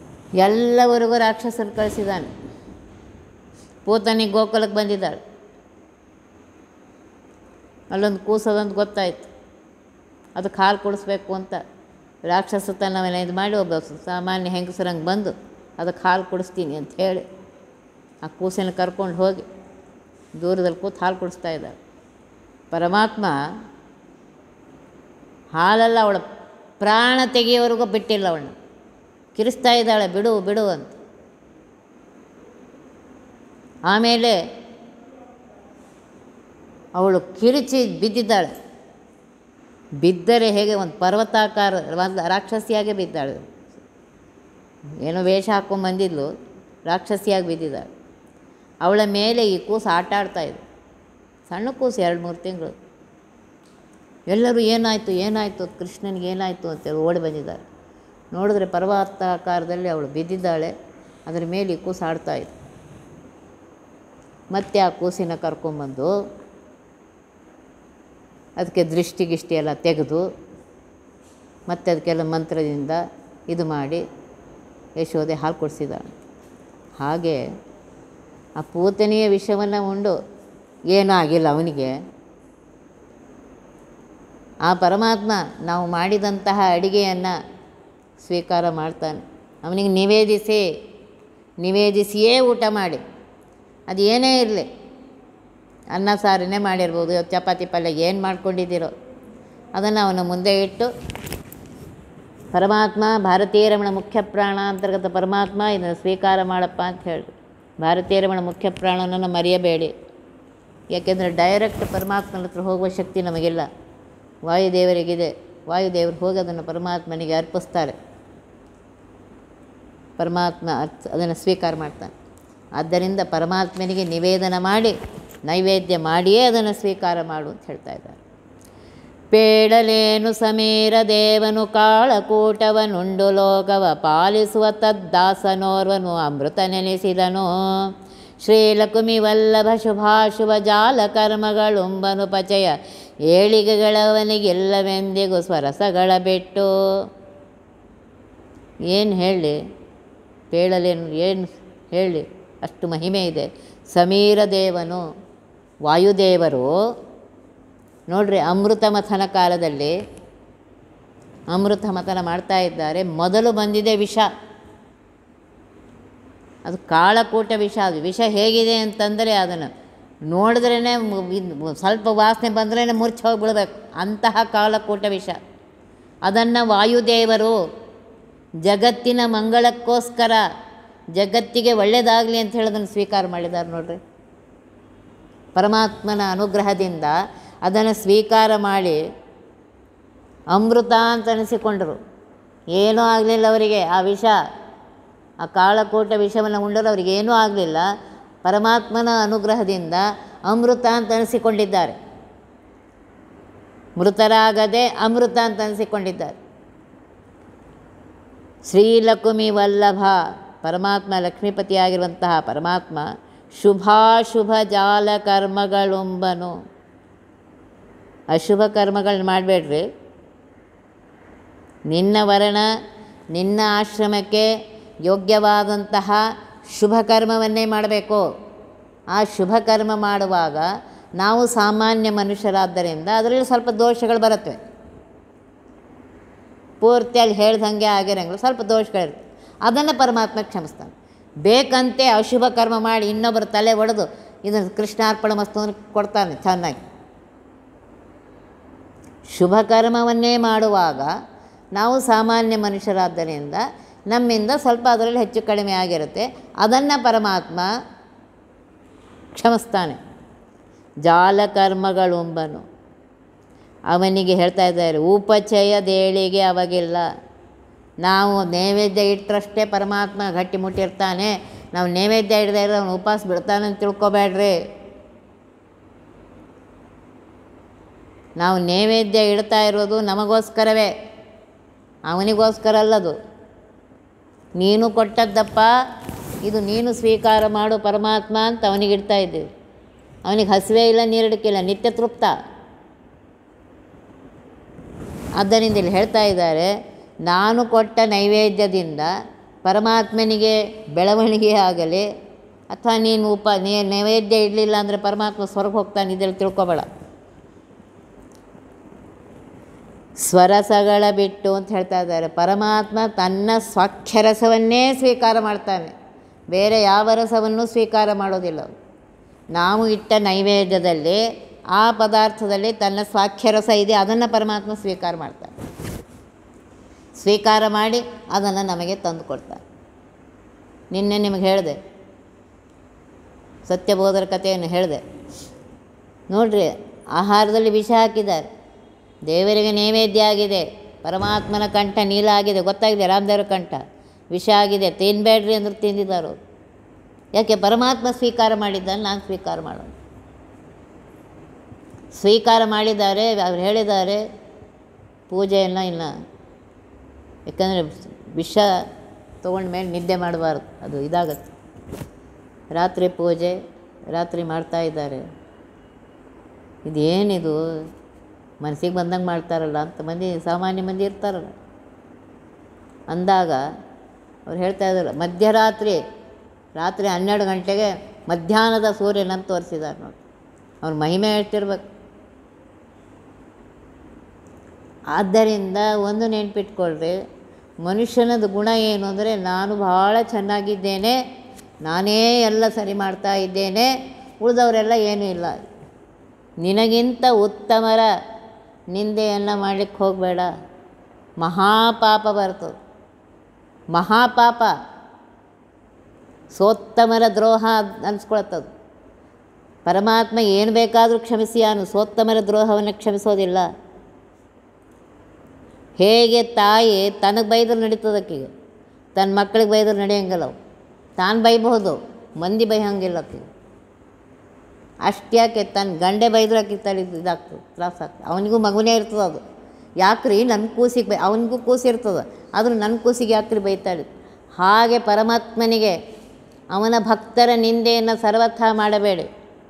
S1: ಎಲ್ಲವರೆಗೂ ರಾಕ್ಷಸರು ಕಳಿಸಿದ್ದಾನೆ ಪೂತನಿಗೆ ಗೋಕುಲಕ್ಕೆ ಬಂದಿದ್ದಾಳೆ ಅಲ್ಲೊಂದು ಕೂಸೋದಂತ ಗೊತ್ತಾಯ್ತು ಅದಕ್ಕೆ ಹಾಲು ಕುಡಿಸ್ಬೇಕು ಅಂತ ರಾಕ್ಷಸತನವೆಲ್ಲ ಇದು ಮಾಡಿ ಒಬ್ಬ ಸಾಮಾನ್ಯ ಹೆಂಗಸರಂಗೆ ಬಂದು ಅದಕ್ಕೆ ಹಾಲು ಕುಡಿಸ್ತೀನಿ ಅಂತ ಹೇಳಿ ಆ ಕೂಸನ್ನು ಕರ್ಕೊಂಡು ಹೋಗಿ ದೂರದಲ್ಲಿ ಕೂತು ಹಾಲು ಕುಡಿಸ್ತಾ ಇದ್ದಾರೆ ಪರಮಾತ್ಮ ಹಾಲೆಲ್ಲ ಅವಳ ಪ್ರಾಣ ತೆಗೆಯೋವರೆಗೂ ಬಿಟ್ಟಿಲ್ಲ ಅವಳನ್ನ ಕಿರಿಸ್ತಾ ಇದ್ದಾಳೆ ಬಿಡು ಬಿಡು ಅಂತ ಆಮೇಲೆ ಅವಳು ಕಿರಿಚಿ ಬಿದ್ದಿದ್ದಾಳೆ ಬಿದ್ದರೆ ಹೇಗೆ ಒಂದು ಪರ್ವತಾಕಾರ ಒಂದು ರಾಕ್ಷಸಿಯಾಗೆ ಬಿದ್ದಾಳೆ ಏನೋ ವೇಷ ಹಾಕ್ಕೊಂಡು ಬಂದಿದ್ಲು ರಾಕ್ಷಸಿಯಾಗಿ ಬಿದ್ದಿದ್ದಾಳೆ ಅವಳ ಮೇಲೆ ಈ ಕೂಸು ಆಟ ಆಡ್ತಾ ಇದೆ ಸಣ್ಣ ಕೂಸು ಎರಡು ಮೂರು ತಿಂಗಳು ಎಲ್ಲರೂ ಏನಾಯಿತು ಏನಾಯಿತು ಕೃಷ್ಣನಿಗೆ ಏನಾಯಿತು ಅಂತೇಳಿ ಓಡಿ ಬಂದಿದ್ದಾರೆ ನೋಡಿದ್ರೆ ಪರ್ವತಾಕಾರದಲ್ಲಿ ಅವಳು ಬಿದ್ದಿದ್ದಾಳೆ ಅದರ ಮೇಲೆ ಈ ಕೂಸು ಆಡ್ತಾ ಇದೆ ಮತ್ತೆ ಆ ಕೂಸಿನ ಕರ್ಕೊಂಬಂದು ಅದಕ್ಕೆ ದೃಷ್ಟಿ ಗಿಷ್ಟಿ ಎಲ್ಲ ತೆಗೆದು ಮತ್ತೆ ಅದಕ್ಕೆಲ್ಲ ಮಂತ್ರದಿಂದ ಇದು ಮಾಡಿ ಯಶೋದೆ ಹಾಲು ಕೊಡಿಸಿದ್ದಾಳೆ ಹಾಗೆ ಆ ಪೂತನಿಯ ವಿಷವನ್ನು ಉಂಡು ಏನೂ ಆಗಿಲ್ಲ ಅವನಿಗೆ ಆ ಪರಮಾತ್ಮ ನಾವು ಮಾಡಿದಂತಹ ಅಡಿಗೆಯನ್ನು ಸ್ವೀಕಾರ ಮಾಡ್ತಾನೆ ಅವನಿಗೆ ನಿವೇದಿಸಿ ನಿವೇದಿಸಿಯೇ ಊಟ ಮಾಡಿ ಅದು ಏನೇ ಇರಲಿ ಅನ್ನ ಸಾರನ್ನೇ ಮಾಡಿರ್ಬೋದು ಇವತ್ತು ಚಪಾತಿ ಪಲ್ಯ ಏನು ಮಾಡ್ಕೊಂಡಿದ್ದೀರೋ ಅದನ್ನು ಅವನ ಮುಂದೆ ಇಟ್ಟು ಪರಮಾತ್ಮ ಭಾರತೀಯ ರಮಣ ಮುಖ್ಯ ಪ್ರಾಣ ಅಂತರ್ಗತ ಪರಮಾತ್ಮ ಇದನ್ನು ಸ್ವೀಕಾರ ಮಾಡಪ್ಪ ಅಂತ ಹೇಳಿ ಭಾರತೀಯ ರಮಣ ಮುಖ್ಯ ಪ್ರಾಣನನ್ನು ಮರೆಯಬೇಡಿ ಯಾಕೆಂದರೆ ಡೈರೆಕ್ಟ್ ಪರಮಾತ್ಮನ ಹತ್ರ ಹೋಗುವ ಶಕ್ತಿ ನಮಗಿಲ್ಲ ವಾಯುದೇವರಿಗಿದೆ ವಾಯುದೇವರು ಹೋಗಿ ಅದನ್ನು ಪರಮಾತ್ಮನಿಗೆ ಅರ್ಪಿಸ್ತಾರೆ ಪರಮಾತ್ಮ ಅರ್ಥ ಅದನ್ನು ಸ್ವೀಕಾರ ಮಾಡ್ತಾನೆ ಆದ್ದರಿಂದ ಪರಮಾತ್ಮನಿಗೆ ನಿವೇದನ ಮಾಡಿ ನೈವೇದ್ಯ ಮಾಡಿಯೇ ಅದನ್ನು ಸ್ವೀಕಾರ ಮಾಡು ಅಂತ ಹೇಳ್ತಾ ಇದ್ದಾರೆ ಪೇಡಲೇನು ಸಮೀರ ದೇವನು ಕಾಳಕೂಟವನುಂಡು ಲೋಕವ ಪಾಲಿಸುವ ತದ್ದಾಸನೋರ್ವನು ಅಮೃತ ನೆನೆಸಿದನು ಶ್ರೀಲಕುಮಿ ವಲ್ಲಭ ಶುಭಾಶುಭ ಜಾಲ ಕರ್ಮಗಳುಂಬನು ಪಚಯ ಏಳಿಗೆಗಳವನಿಗೆಲ್ಲವೆಂದಿಗೂ ಸ್ವರಸಗಳ ಬಿಟ್ಟು ಏನು ಹೇಳಿ ಪೇಳಲೇನು ಏನು ಹೇಳಿ ಅಷ್ಟು ಮಹಿಮೆ ಇದೆ ಸಮೀರ ದೇವನು ವಾಯುದೇವರು ನೋಡ್ರಿ ಅಮೃತ ಮಥನ ಕಾಲದಲ್ಲಿ ಅಮೃತ ಮಥನ ಮಾಡ್ತಾ ಇದ್ದಾರೆ ಮೊದಲು ಬಂದಿದೆ ವಿಷ ಅದು ಕಾಳಕೂಟ ವಿಷ ಅದು ವಿಷ ಹೇಗಿದೆ ಅಂತಂದರೆ ಅದನ್ನು ನೋಡಿದ್ರೇ ಸ್ವಲ್ಪ ವಾಸನೆ ಬಂದ್ರೇ ಮುರ್ಚಿ ಹೋಗಿಬಿಡ್ಬೇಕು ಅಂತಹ ಕಾಳಕೂಟ ವಿಷ ಅದನ್ನು ವಾಯುದೇವರು ಜಗತ್ತಿನ ಮಂಗಳಕ್ಕೋಸ್ಕರ ಜಗತ್ತಿಗೆ ಒಳ್ಳೆಯದಾಗಲಿ ಅಂತ ಹೇಳೋದನ್ನು ಸ್ವೀಕಾರ ಮಾಡಿದ್ದಾರೆ ನೋಡ್ರಿ ಪರಮಾತ್ಮನ ಅನುಗ್ರಹದಿಂದ ಅದನ್ನು ಸ್ವೀಕಾರ ಮಾಡಿ ಅಮೃತ ಅಂತ ಅನಿಸಿಕೊಂಡರು ಏನೂ ಆಗಲಿಲ್ಲ ಅವರಿಗೆ ಆ ವಿಷ ಆ ಕಾಳಕೂಟ ವಿಷವನ್ನು ಉಂಡರು ಅವರಿಗೆ ಏನೂ ಆಗಲಿಲ್ಲ ಪರಮಾತ್ಮನ ಅನುಗ್ರಹದಿಂದ ಅಮೃತ ಅಂತ ಅನಿಸಿಕೊಂಡಿದ್ದಾರೆ ಮೃತರಾಗದೆ ಅಮೃತ ಅಂತ ಅನಿಸಿಕೊಂಡಿದ್ದಾರೆ ಶ್ರೀಲಕುಮಿ ವಲ್ಲಭ ಪರಮಾತ್ಮ ಲಕ್ಷ್ಮೀಪತಿಯಾಗಿರುವಂತಹ ಪರಮಾತ್ಮ ಶುಭಾಶುಭ ಜಾಲ ಕರ್ಮಗಳುಂಬನು ಅಶುಭ ಕರ್ಮಗಳನ್ನ ಮಾಡಬೇಡ್ರಿ ನಿನ್ನ ವರ್ಣ ನಿನ್ನ ಆಶ್ರಮಕ್ಕೆ ಯೋಗ್ಯವಾದಂತಹ ಶುಭ ಕರ್ಮವನ್ನೇ ಮಾಡಬೇಕು ಆ ಶುಭ ಕರ್ಮ ಮಾಡುವಾಗ ನಾವು ಸಾಮಾನ್ಯ ಮನುಷ್ಯರಾದ್ದರಿಂದ ಅದರಲ್ಲಿ ಸ್ವಲ್ಪ ದೋಷಗಳು ಬರುತ್ತವೆ ಪೂರ್ತಿ ಅಲ್ಲಿ ಹೇಳ್ದಂಗೆ ಆಗಿರಂಗಿಲ್ಲ ಸ್ವಲ್ಪ ದೋಷಗಳಿರುತ್ತೆ ಅದನ್ನು ಪರಮಾತ್ಮ ಕ್ಷಮಿಸ್ತಾನೆ ಬೇಕಂತೆ ಅಶುಭ ಕರ್ಮ ಮಾಡಿ ಇನ್ನೊಬ್ಬರ ತಲೆ ಒಡೆದು ಇದನ್ನು ಕೃಷ್ಣಾರ್ಪಣ ಮಸ್ತು ಕೊಡ್ತಾನೆ ಚೆನ್ನಾಗಿ ಶುಭ ಕರ್ಮವನ್ನೇ ಮಾಡುವಾಗ ನಾವು ಸಾಮಾನ್ಯ ಮನುಷ್ಯರಾದ್ದರಿಂದ ನಮ್ಮಿಂದ ಸ್ವಲ್ಪ ಅದರಲ್ಲಿ ಹೆಚ್ಚು ಕಡಿಮೆ ಆಗಿರುತ್ತೆ ಅದನ್ನು ಪರಮಾತ್ಮ ಕ್ಷಮಿಸ್ತಾನೆ ಜಾಲಕರ್ಮಗಳುಂಬನು ಅವನಿಗೆ ಹೇಳ್ತಾ ಇದ್ದಾರೆ ಉಪಚಯ ದೇಳಿಗೆ ಅವಾಗಿಲ್ಲ ನಾವು ನೈವೇದ್ಯ ಇಟ್ಟರಷ್ಟೇ ಪರಮಾತ್ಮ ಗಟ್ಟಿ ಮುಟ್ಟಿರ್ತಾನೆ ನಾವು ನೈವೇದ್ಯ ಹಿಡ್ದೇ ಇರೋ ಅವನು ಉಪವಾಸ ಬಿಡ್ತಾನೆ ಅಂತ ತಿಳ್ಕೊಬೇಡ್ರಿ ನಾವು ನೈವೇದ್ಯ ಇಡ್ತಾ ಇರೋದು ನಮಗೋಸ್ಕರವೇ ಅವನಿಗೋಸ್ಕರ ಅಲ್ಲದು ನೀನು ಕೊಟ್ಟದ್ದಪ್ಪ ಇದು ನೀನು ಸ್ವೀಕಾರ ಮಾಡು ಪರಮಾತ್ಮ ಅಂತ ಅವನಿಗೆ ಇಡ್ತಾ ಇದ್ದೀವಿ ಅವನಿಗೆ ಹಸಿವೆ ಇಲ್ಲ ನೀರಿಡಕ್ಕಿಲ್ಲ ನಿತ್ಯ ತೃಪ್ತ ಆದ್ದರಿಂದ ಇಲ್ಲಿ ಹೇಳ್ತಾ ಇದ್ದಾರೆ ನಾನು ಕೊಟ್ಟ ನೈವೇದ್ಯದಿಂದ ಪರಮಾತ್ಮನಿಗೆ ಬೆಳವಣಿಗೆ ಆಗಲಿ ಅಥವಾ ನೀನು ಉಪ ನೀ ನೈವೇದ್ಯ ಇಡಲಿಲ್ಲ ಅಂದರೆ ಪರಮಾತ್ಮ ಸ್ವರ್ಗ ಹೋಗ್ತಾನೆ ಇದರಲ್ಲಿ ತಿಳ್ಕೊಬೇಡ ಸ್ವರಸಗಳ ಬಿಟ್ಟು ಅಂತ ಹೇಳ್ತಾ ಇದ್ದಾರೆ ಪರಮಾತ್ಮ ತನ್ನ ಸ್ವಾಕ್ಷರಸವನ್ನೇ ಸ್ವೀಕಾರ ಮಾಡ್ತಾನೆ ಬೇರೆ ಯಾವ ರಸವನ್ನು ಸ್ವೀಕಾರ ಮಾಡೋದಿಲ್ಲ ಅವ್ನು. ನಾವು ಇಟ್ಟ ನೈವೇದ್ಯದಲ್ಲಿ ಆ ಪದಾರ್ಥದಲ್ಲಿ ತನ್ನ ಸ್ವಾಕ್ಷರಸ ಇದೆ ಅದನ್ನು ಪರಮಾತ್ಮ ಸ್ವೀಕಾರ ಮಾಡ್ತಾನೆ ಸ್ವೀಕಾರ ಮಾಡಿ ಅದನ್ನು ನಮಗೆ ತಂದು ಕೊಡ್ತಾನೆ ನಿನ್ನೆ ನಿಮಗೆ ಹೇಳಿದೆ ಸತ್ಯಬೋಧರ ಕಥೆಯನ್ನು ಹೇಳಿದೆ ನೋಡ್ರಿ ಆಹಾರದಲ್ಲಿ ವಿಷ ಹಾಕಿದ್ದಾರೆ ದೇವರಿಗೆ ನೈವೇದ್ಯ ಆಗಿದೆ ಪರಮಾತ್ಮನ ಕಂಠ ನೀಲ ಆಗಿದೆ ಗೊತ್ತಾಗಿದೆ ರಾಮದೇವರ ಕಂಠ ವಿಷ ಆಗಿದೆ ತಿನ್ನಬೇಡ್ರಿ ಅಂದ್ರೆ ತಿಂದಿದ್ದಾರೆ ಅವ್ರು. ಯಾಕೆ ಪರಮಾತ್ಮ ಸ್ವೀಕಾರ ಮಾಡಿದ್ದನ್ನು ನಾನು ಸ್ವೀಕಾರ ಮಾಡೋಣ ಸ್ವೀಕಾರ ಮಾಡಿದ್ದಾರೆ ಅವ್ರು ಹೇಳಿದ್ದಾರೆ ಪೂಜೆಯನ್ನು ಇಲ್ಲ ಯಾಕಂದರೆ ವಿಷ ತೊಗೊಂಡ ಮೇಲೆ ನಿದ್ದೆ ಮಾಡಬಾರ್ದು ಅದು ಇದಾಗತ್ತೆ ರಾತ್ರಿ ಪೂಜೆ ರಾತ್ರಿ ಮಾಡ್ತಾ ಇದ್ದಾರೆ ಇದೇನಿದು ಮನಸ್ಸಿಗೆ ಬಂದಂಗೆ ಮಾಡ್ತಾರಲ್ಲ ಅಂತ ಮಂದಿ ಸಾಮಾನ್ಯ ಮಂದಿ ಇರ್ತಾರಲ್ಲ ಅಂದಾಗ ಅವ್ರು ಹೇಳ್ತಾ ಇದ್ದಾರೆ ಮಧ್ಯರಾತ್ರಿ ರಾತ್ರಿ ಹನ್ನೆರಡು ಗಂಟೆಗೆ ಮಧ್ಯಾಹ್ನದ ಸೂರ್ಯನಂತ ತೋರಿಸಿದ್ದಾರೆ ನೋಡಿ ಅವ್ರ ಮಹಿಮೆ ಎಷ್ಟಿರ್ಬೇಕು ಆದ್ದರಿಂದ ಒಂದು ನೆನ್ಪಿಟ್ಕೊಳ್ರಿ ಮನುಷ್ಯನದು ಗುಣ ಏನು ಅಂದರೆ ನಾನು ಭಾಳ ಚೆನ್ನಾಗಿದ್ದೇನೆ ನಾನೇ ಎಲ್ಲ ಸರಿ ಮಾಡ್ತಾ ಇದ್ದೇನೆ ಉಳಿದವರೆಲ್ಲ ಏನೂ ಇಲ್ಲ ನಿನಗಿಂತ ಉತ್ತಮರ ನಿಂದೆಯನ್ನು ಮಾಡಲಿಕ್ಕೆ ಹೋಗಬೇಡ ಮಹಾಪಾಪ ಬರ್ತದೆ ಮಹಾಪಾಪ ಸೋತ್ತಮರ ದ್ರೋಹ ಅನ್ಸ್ಕೊಳತ್ತದು ಪರಮಾತ್ಮ ಏನು ಬೇಕಾದರೂ ಕ್ಷಮಿಸಿಯಾನು ಸೋತ್ತಮರ ದ್ರೋಹವನ್ನು ಕ್ಷಮಿಸೋದಿಲ್ಲ ಹೇಗೆ ತಾಯಿ ತನಗೆ ಬೈದ್ರೆ ನಡೀತದಕ್ಕಿಗೆ ತನ್ನ ಮಕ್ಕಳಿಗೆ ಬೈದ್ರೆ ನಡೆಯಂಗಿಲ್ಲ ಅವು ತಾನು ಬೈಬಹುದು ಮಂದಿ ಬೈಯಂಗಿಲ್ಲ ಆಕಿಗೆ ಅಷ್ಟ್ಯಾಕೆ ತನ್ನ ಗಂಡೆ ಬೈದ್ರೆ ಆಕೆ ತಲೆ ಇದಾಗ್ತದೆ ತ್ರಾಸ ಆಗ್ತದೆ ಅವನಿಗೂ ಮಗುನೇ ಇರ್ತದೆ ಅದು ಯಾಕ್ರಿ ನನ್ನ ಕೂಸಿಗೆ ಬೈ ಅವನಿಗೂ ಕೂಸು ಇರ್ತದೆ ಆದರೂ ನನ್ನ ಕೂಸಿಗೆ ಯಾಕ್ರಿ ಬೈತಾಳೆ ಹಾಗೆ ಪರಮಾತ್ಮನಿಗೆ ಅವನ ಭಕ್ತರ ನಿಂದೆಯನ್ನು ಸರ್ವಥಾ ಮಾಡಬೇಡಿ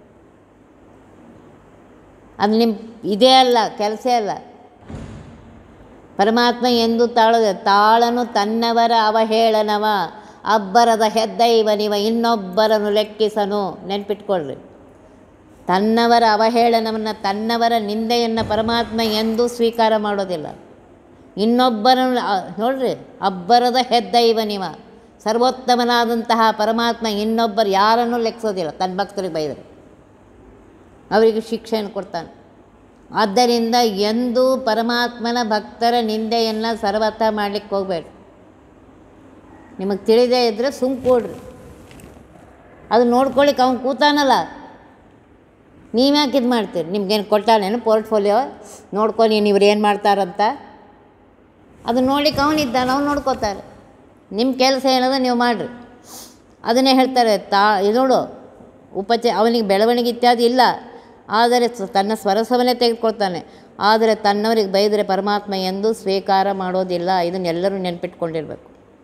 S1: ಅದು ನಿಮ್ಮ ಇದೇ ಅಲ್ಲ ಕೆಲಸ ಅಲ್ಲ ಪರಮಾತ್ಮ ಎಂದು ತಾಳದೆ ತಾಳನು ತನ್ನವರ ಅವಹೇಳನವ ಅಬ್ಬರದ ಹೆದ್ದೈವನಿವ ಇನ್ನೊಬ್ಬರನ್ನು ಲೆಕ್ಕಿಸನು ನೆನ್ಪಿಟ್ಕೊಳ್ರಿ ತನ್ನವರ ಅವಹೇಳನವನ್ನು ತನ್ನವರ ನಿಂದೆಯನ್ನು ಪರಮಾತ್ಮ ಎಂದೂ ಸ್ವೀಕಾರ ಮಾಡೋದಿಲ್ಲ ಇನ್ನೊಬ್ಬರನ್ನು ಆ, ನೋಡ್ರಿ ಅಬ್ಬರದ ಹೆದ್ದೈವನಿವ ಸರ್ವೋತ್ತಮನಾದಂತಹ ಪರಮಾತ್ಮ ಇನ್ನೊಬ್ಬರು ಯಾರನ್ನೂ ಲೆಕ್ಕಿಸೋದಿಲ್ಲ ತನ್ನ ಭಕ್ತರಿಗೆ ಬೈದರೆ ಅವರಿಗೆ ಶಿಕ್ಷೆಯನ್ನು ಕೊಡ್ತಾನೆ ಆದ್ದರಿಂದ ಎಂದೂ ಪರಮಾತ್ಮನ ಭಕ್ತರ ನಿಂದೆಯನ್ನು ಸರ್ವಥ ಮಾಡಲಿಕ್ಕೆ ಹೋಗಬೇಡಿ ನಿಮಗೆ ತಿಳಿದೇ ಇದ್ದರೆ ಸುಮ್ ಕೊಡ್ರಿ ಅದು ನೋಡ್ಕೊಳ್ಳಿಕ್ಕೆ ಅವ್ನು ಕೂತಾನಲ್ಲ ನೀವ್ಯಾಕೆ ಇದು ಮಾಡ್ತೀರಿ ನಿಮ್ಗೇನು ಕೊಟ್ಟಾನೇನು ಪೋರ್ಟ್ಫೋಲಿಯೋ ನೋಡ್ಕೊಂಡು ನೀನು ಇವ್ರು ಏನು ಮಾಡ್ತಾರಂತ ಅದು ನೋಡ್ಲಿಕ್ಕೆ ಅವನಿದ್ದಾನೆ ಅವ್ನು ನೋಡ್ಕೋತಾರೆ ನಿಮ್ಮ ಕೆಲಸ ಏನದ ನೀವು ಮಾಡಿರಿ ಅದನ್ನೇ ಹೇಳ್ತಾರೆ ತಾ ಇದು ನೋಡು ಉಪಚ ಅವನಿಗೆ ಬೆಳವಣಿಗೆ ಇತ್ಯಾದಿ ಇಲ್ಲ ಆದರೆ ಸ- ತನ್ನ ಸ್ವರಸವನ್ನೇ ತೆಗೆದುಕೊಳ್ತಾನೆ ಆದರೆ ತನ್ನವರಿಗೆ ಬೈದರೆ ಪರಮಾತ್ಮ ಎಂದು ಸ್ವೀಕಾರ ಮಾಡೋದಿಲ್ಲ ಇದನ್ನೆಲ್ಲರೂ ನೆನ್ಪಿಟ್ಕೊಂಡಿರ್ಬೇಕು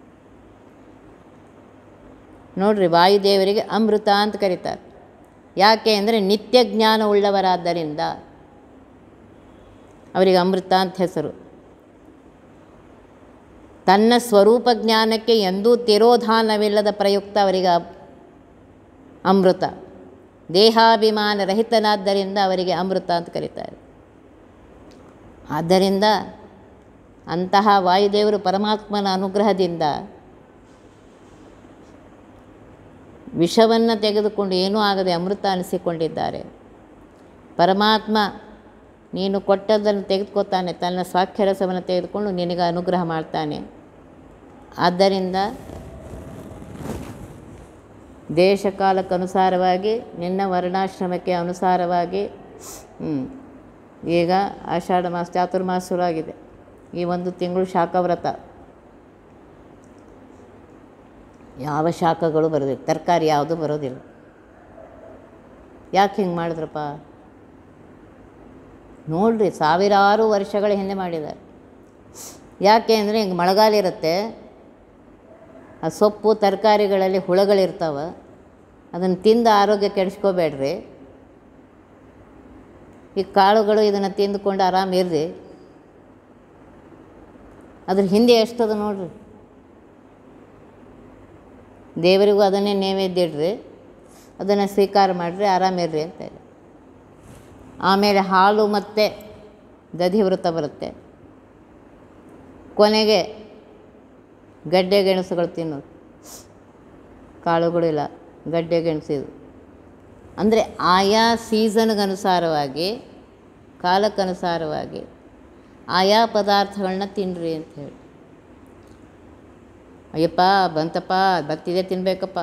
S1: ನೋಡ್ರಿ ವಾಯುದೇವರಿಗೆ ಅಮೃತ ಅಂತ ಕರೀತಾರೆ ಯಾಕೆ ಅಂದರೆ ನಿತ್ಯ ಜ್ಞಾನ ಉಳ್ಳವರಾದ್ದರಿಂದ ಅವರಿಗೆ ಅಮೃತ ಅಂತ ಹೆಸರು ತನ್ನ ಸ್ವರೂಪ ಜ್ಞಾನಕ್ಕೆ ಎಂದೂ ತಿರೋಧಾನವಿಲ್ಲದ ಪ್ರಯುಕ್ತ ಅವರಿಗೆ ಅ- ಅಮೃತ ದೇಹಾಭಿಮಾನ ರಹಿತನಾದ್ದರಿಂದ ಅವರಿಗೆ ಅಮೃತ ಅಂತ ಕರೀತಾರೆ ಆದ್ದರಿಂದ ಅಂತಹ ವಾಯುದೇವರು ಪರಮಾತ್ಮನ ಅನುಗ್ರಹದಿಂದ ವಿಷವನ್ನು ತೆಗೆದುಕೊಂಡು ಏನೂ ಆಗದೆ ಅಮೃತ ಅನಿಸಿಕೊಂಡಿದ್ದಾರೆ ಪರಮಾತ್ಮ ನೀನು ಕೊಟ್ಟದ್ದನ್ನು ತೆಗೆದುಕೊತಾನೆ ತನ್ನ ಸ್ವಾಕ್ಷರಸವನ್ನು ತೆಗೆದುಕೊಂಡು ನಿನಗೆ ಅನುಗ್ರಹ ಮಾಡ್ತಾನೆ ಆದ್ದರಿಂದ ದೇಶಕಾಲಕ್ಕನುಸಾರವಾಗಿ ನಿನ್ನ ವರ್ಣಾಶ್ರಮಕ್ಕೆ ಅನುಸಾರವಾಗಿ ಹ್ಮ್, ಈಗ ಆಷಾಢ ಮಾಸ ಚಾತುರ್ಮಾಸ ಶುರುವಾಗಿದೆ ಈ ಒಂದು ತಿಂಗಳು ಶಾಖವ್ರತ ಯಾವ ಶಾಖಗಳು ಬರೋದಿಲ್ಲ ತರಕಾರಿ ಯಾವುದೂ ಬರೋದಿಲ್ಲ ಯಾಕೆ ಹಿಂಗೆ ಮಾಡಿದ್ರಪ್ಪ ನೋಡ್ರಿ ಸಾವಿರಾರು ವರ್ಷಗಳ ಹಿಂದೆ ಮಾಡಿದ್ದಾರೆ ಯಾಕೆ ಅಂದರೆ ಹಿಂಗೆ ಮಳೆಗಾಲ ಇರುತ್ತೆ ಆ ಸೊಪ್ಪು ತರಕಾರಿಗಳಲ್ಲಿ ಹುಳಗಳಿರ್ತಾವೆ ಅದನ್ನು ತಿಂದು ಆರೋಗ್ಯ ಕೆಡಿಸ್ಕೋಬೇಡ್ರಿ ಈ ಕಾಳುಗಳು ಇದನ್ನು ತಿಂದುಕೊಂಡು ಆರಾಮಿರ್ರಿ ಅದ್ರ ಹಿಂದೆ ಎಷ್ಟದ ನೋಡ್ರಿ ದೇವರಿಗೂ ಅದನ್ನೇ ನೈವೇದ್ಯ ಇಡ್ರಿ ಅದನ್ನು ಸ್ವೀಕಾರ ಮಾಡಿರಿ ಆರಾಮಿರ್ರಿ ಅಂತ ಹೇಳಿ ಆಮೇಲೆ ಹಾಲು ಮತ್ತು ದಧಿ ವ್ರತ ಬರುತ್ತೆ ಕೊನೆಗೆ ಗಡ್ಡೆ ಗೆಣಸುಗಳು ತಿನ್ನೋದು ಕಾಳುಗಳಿಲ್ಲ ಗಡ್ಡೆ ಗೆಣಸಿದು ಅಂದರೆ ಆಯಾ ಸೀಸನ್ಗನುಸಾರವಾಗಿ ಕಾಲಕ್ಕನುಸಾರವಾಗಿ ಆಯಾ ಪದಾರ್ಥಗಳನ್ನ ತಿನ್ನಿರಿ ಅಂತ ಹೇಳಿ ಅಯ್ಯಪ್ಪ ಬಂತಪ್ಪ ಬತ್ತಿದೆ ತಿನ್ನಬೇಕಪ್ಪ